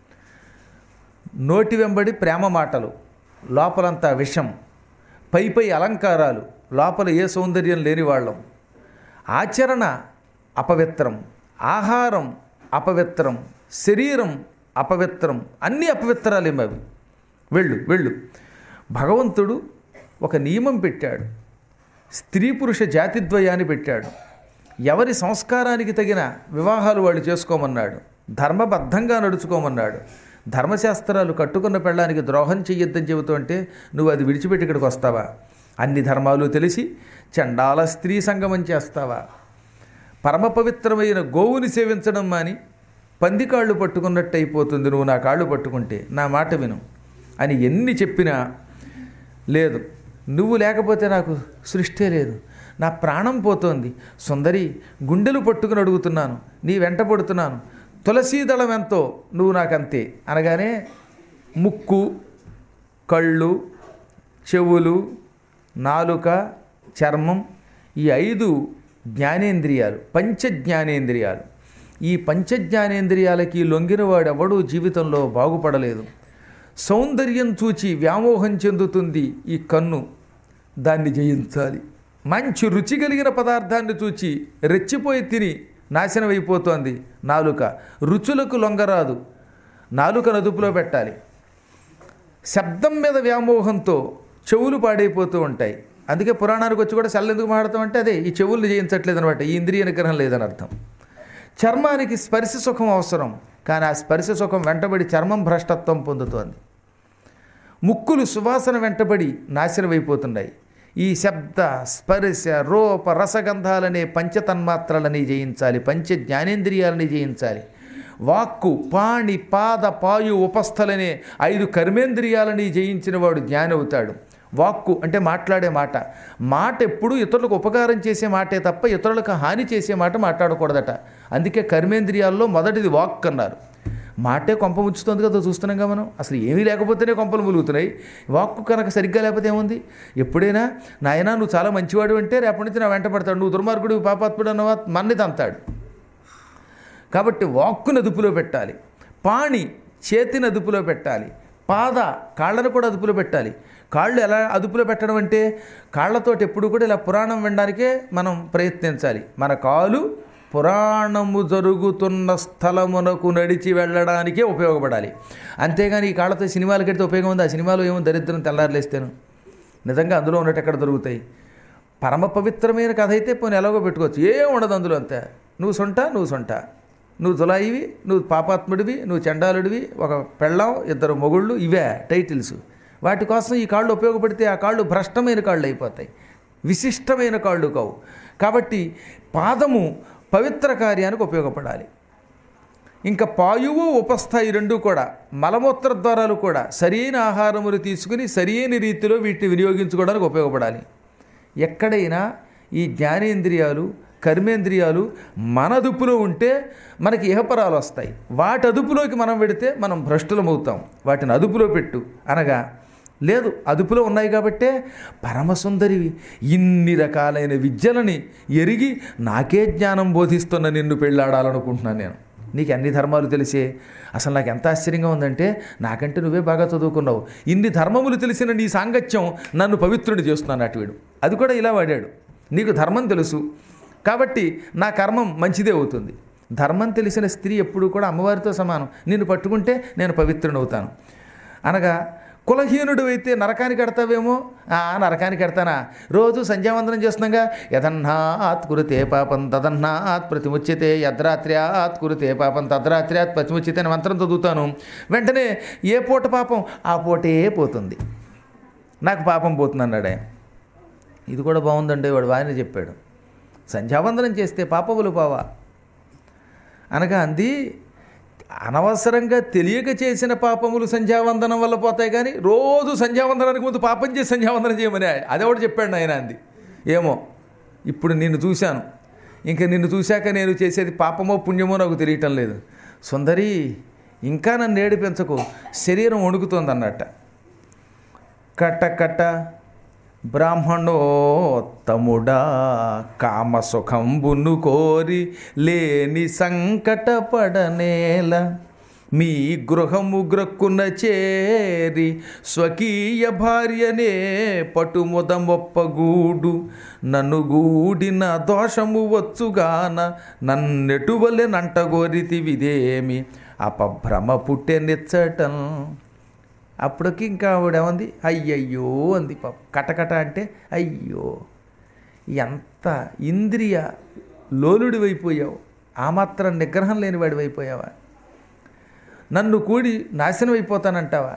నోటి వెంబడి ప్రేమ మాటలు లోపలంతా విషం పై పై అలంకారాలు లోపల ఏ సౌందర్యం లేని వాళ్ళం ఆచరణ అపవిత్రం ఆహారం అపవిత్రం శరీరం అపవిత్రం అన్నీ అపవిత్రాలేమవి అవి వెళ్ళు వెళ్ళు భగవంతుడు ఒక నియమం పెట్టాడు స్త్రీ పురుష జాతిద్వయాన్ని పెట్టాడు ఎవరి సంస్కారానికి తగిన వివాహాలు వాళ్ళు చేసుకోమన్నాడు ధర్మబద్ధంగా నడుచుకోమన్నాడు ధర్మశాస్త్రాలు కట్టుకున్న పెళ్ళానికి ద్రోహం చెయ్యొద్దని చెబుతూ అంటే నువ్వు అది విడిచిపెట్టి ఇక్కడికి వస్తావా అన్ని ధర్మాలు తెలిసి చండాల స్త్రీ సంగమం చేస్తావా పరమ పవిత్రమైన గోవుని సేవించడం మాని పంది కాళ్ళు పట్టుకున్నట్టు అయిపోతుంది నువ్వు నా కాళ్ళు పట్టుకుంటే నా మాట విను అని ఎన్ని చెప్పినా లేదు నువ్వు లేకపోతే నాకు సృష్టే లేదు నా ప్రాణం పోతోంది సుందరి గుండెలు పట్టుకుని అడుగుతున్నాను నీ వెంట పడుతున్నాను తులసీదళం ఎంతో నువ్వు నాకంతే అనగానే ముక్కు కళ్ళు చెవులు నాలుక చర్మం ఈ ఐదు జ్ఞానేంద్రియాలు పంచ జ్ఞానేంద్రియాలు ఈ పంచ జ్ఞానేంద్రియాలకి లొంగినవాడెవడూ జీవితంలో బాగుపడలేదు సౌందర్యం చూచి వ్యామోహం చెందుతుంది ఈ కన్ను దాన్ని జయించాలి మంచి రుచి కలిగిన పదార్థాన్ని చూచి రెచ్చిపోయి తిని నాశనం అయిపోతోంది నాలుక రుచులకు లొంగరాదు నాలుక నదుపులో పెట్టాలి శబ్దం మీద వ్యామోహంతో చెవులు పాడైపోతూ ఉంటాయి అందుకే పురాణానికి వచ్చి కూడా సెల్ ఎందుకు మాడతాం అంటే అదే ఈ చెవుల్ని జయించట్లేదు అనమాట ఈ ఇంద్రియ నిగ్రహం లేదని అర్థం చర్మానికి స్పర్శ సుఖం అవసరం కానీ ఆ స్పర్శ సుఖం వెంటబడి చర్మం భ్రష్టత్వం పొందుతోంది ముక్కులు సువాసన వెంటబడి నాశనమైపోతున్నాయి ఈ శబ్ద స్పర్శ రూప రసగంధాలనే పంచతన్మాత్రలని జయించాలి పంచ జ్ఞానేంద్రియాలని జయించాలి వాక్కు పాణి పాద పాయు ఉపస్థలనే ఐదు కర్మేంద్రియాలని జయించిన వాడు జ్ఞాని అవుతాడు వాక్కు అంటే మాట్లాడే మాట మాట ఎప్పుడు ఇతరులకు ఉపకారం చేసే మాటే తప్ప ఇతరులకు హాని చేసే మాట మాట్లాడకూడదట అందుకే కర్మేంద్రియాల్లో మొదటిది వాక్ అన్నారు మాటే కొంప ముచ్చుతుంది కదా చూస్తున్నాంగా మనం అసలు ఏమీ లేకపోతేనే కొంపలు ములుగుతున్నాయి వాక్కు కనుక సరిగ్గా లేకపోతే ఏముంది ఎప్పుడైనా నాయనా నువ్వు చాలా మంచివాడు అంటే రేపటి నుంచి నా వెంట పడతాడు నువ్వు దుర్మార్గుడు పాపాత్ముడు అన్నవా మన్ని తంతాడు కాబట్టి వాక్కును అదుపులో పెట్టాలి పాణి చేతిని అదుపులో పెట్టాలి పాద కాళ్ళను కూడా అదుపులో పెట్టాలి కాళ్ళు ఎలా అదుపులో పెట్టడం అంటే కాళ్ళతోటి ఎప్పుడు కూడా ఇలా పురాణం వినడానికే మనం ప్రయత్నించాలి మన కాలు పురాణము జరుగుతున్న స్థలమునకు నడిచి వెళ్ళడానికే ఉపయోగపడాలి అంతేగాని ఈ కాళ్ళతో సినిమాలు కడితే ఉపయోగం ఉంది ఆ సినిమాలో ఏమో దరిద్రం తెల్లారులేస్తాను నిజంగా అందులో ఉన్నట్టు ఎక్కడ దొరుకుతాయి పరమ పవిత్రమైన కథ అయితే పోనీ ఎలాగో పెట్టుకోవచ్చు ఏం ఉండదు అందులో అంతే నువ్వు సొంట నువ్వు సొంట నువ్వు తులాయివి నువ్వు పాపాత్ముడివి నువ్వు చండాలుడివి ఒక పెళ్ళాం ఇద్దరు మొగుళ్ళు ఇవే టైటిల్స్ వాటి కోసం ఈ కాళ్ళు ఉపయోగపడితే ఆ కాళ్ళు భ్రష్టమైన కాళ్ళు అయిపోతాయి విశిష్టమైన కాళ్ళు కావు కాబట్టి పాదము పవిత్ర కార్యానికి ఉపయోగపడాలి ఇంకా పాయువు ఉపస్థాయి రెండు కూడా మలమూత్ర ద్వారాలు కూడా సరైన ఆహారములు తీసుకుని సరైన రీతిలో వీటిని వినియోగించుకోవడానికి ఉపయోగపడాలి ఎక్కడైనా ఈ జ్ఞానేంద్రియాలు కర్మేంద్రియాలు మన అదుపులో ఉంటే మనకి ఇహపరాలు వస్తాయి వాటి అదుపులోకి మనం పెడితే మనం భ్రష్టులమవుతాం వాటిని అదుపులో పెట్టు అనగా లేదు అదుపులో ఉన్నాయి కాబట్టే పరమసుందరివి ఇన్ని రకాలైన విద్యలని ఎరిగి నాకే జ్ఞానం బోధిస్తున్న నిన్ను పెళ్ళాడాలనుకుంటున్నాను నేను నీకు అన్ని ధర్మాలు తెలిసే అసలు నాకు ఎంత ఆశ్చర్యంగా ఉందంటే నాకంటే నువ్వే బాగా చదువుకున్నావు ఇన్ని ధర్మములు తెలిసిన నీ సాంగత్యం నన్ను పవిత్రుడు చేస్తున్నాను అటు వీడు అది కూడా ఇలా వాడాడు నీకు ధర్మం తెలుసు కాబట్టి నా కర్మం మంచిదే అవుతుంది ధర్మం తెలిసిన స్త్రీ ఎప్పుడూ కూడా అమ్మవారితో సమానం నిన్ను పట్టుకుంటే నేను పవిత్రుడవుతాను అనగా కులహీనుడు అయితే నరకానికి కడతావేమో ఆ నరకానికి కడతానా రోజు సంధ్యావందనం చేస్తున్నాగా యదన్నాత్ కురుతే పాపం తదన్నాత్ ప్రతిముచ్యతే యద్రాత్ర్యాత్ కురుతే పాపం తద్రాత్ర్యాత్ ప్రతిముచ్యతే అని మంత్రం చదువుతాను వెంటనే ఏ పూట పాపం ఆ పూటే పోతుంది నాకు పాపం పోతుంది అన్నాడు ఆయన ఇది కూడా బాగుందండి వాడు వాయన చెప్పాడు సంధ్యావందనం చేస్తే పాపములు పావా అనగా అంది అనవసరంగా తెలియక చేసిన పాపములు సంధ్యావందనం వల్ల పోతాయి కానీ రోజు సంధ్యావందనానికి ముందు పాపం చేసి సంధ్యావందనం చేయమని అదెవడు చెప్పాడు ఆయన అంది ఏమో ఇప్పుడు నిన్ను చూశాను ఇంకా నిన్ను చూశాక నేను చేసేది పాపమో పుణ్యమో నాకు తెలియటం లేదు సుందరి ఇంకా నన్ను ఏడిపించకు శరీరం వణుకుతోంది అన్నట్ట కట్ట కట్ట బ్రాహ్మణోత్తముడా కామ సుఖంబును కోరి లేని సంకటపడనేల మీ గృహము గ్రక్కున చేరి స్వకీయ భార్యనే పటుముదమొప్పగూడు నన్ను గూడిన దోషము వచ్చుగాన నన్నెటువలె నంటగోరితివిదేమి అపభ్రమ పుట్టెనిచ్చటం అప్పటికి ఇంకా ఆవిడేమంది అయ్యయ్యో అంది పాప కటకట అంటే అయ్యో ఎంత ఇంద్రియ లోలుడివైపోయావు ఆ మాత్రం నిగ్రహం లేని వాడివైపోయావా నన్ను కూడి నాశనం అయిపోతానంటావా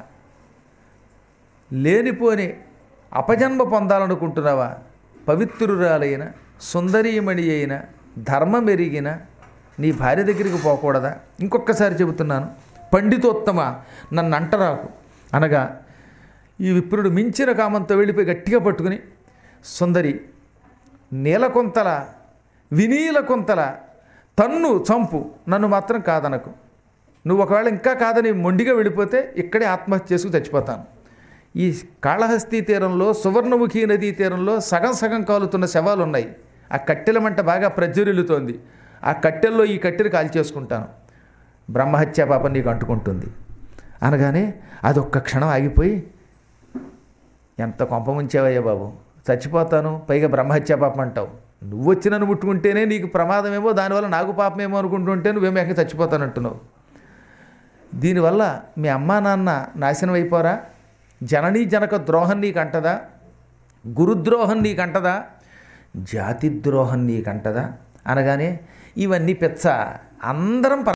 లేనిపోని అపజన్మ పొందాలనుకుంటున్నావా పవిత్రురాలైన సుందరీమణి అయిన ధర్మమెరిగిన నీ భార్య దగ్గరికి పోకూడదా ఇంకొకసారి చెబుతున్నాను పండితోత్తమ నన్ను అంటరాకు అనగా ఈ విప్రుడు మించిన కామంతో వెళ్ళిపోయి గట్టిగా పట్టుకుని సుందరి నీలకొంతల వినీల కొంతల తన్ను చంపు నన్ను మాత్రం కాదనకు నువ్వు ఒకవేళ ఇంకా కాదని మొండిగా వెళ్ళిపోతే ఇక్కడే ఆత్మహత్య చేసుకు చచ్చిపోతాను ఈ కాళహస్తి తీరంలో సువర్ణముఖి నదీ తీరంలో సగం సగం కాలుతున్న శవాలు ఉన్నాయి ఆ కట్టెల మంట బాగా ప్రజ్వరిల్లుతోంది ఆ కట్టెల్లో ఈ కట్టెలు కాల్ చేసుకుంటాను బ్రహ్మహత్య పాపం నీకు అంటుకుంటుంది అనగానే అదొక్క క్షణం ఆగిపోయి ఎంత కొంప ముంచావయ్యా బాబు చచ్చిపోతాను పైగా బ్రహ్మహత్య పాపం అంటావు నువ్వు వచ్చి నన్ను ముట్టుకుంటేనే నీకు ప్రమాదమేమో దానివల్ల నాకు పాపమేమో అనుకుంటుంటే నువ్వేమో ఎక్కడ చచ్చిపోతానంటున్నావు దీనివల్ల మీ అమ్మా నాన్న నాశనం అయిపోరా జననీ జనక ద్రోహం నీకు అంటదా గురుద్రోహం నీకు అంటదా జాతి ద్రోహం నీకు అంటదా అనగానే ఇవన్నీ పెచ్చ అందరం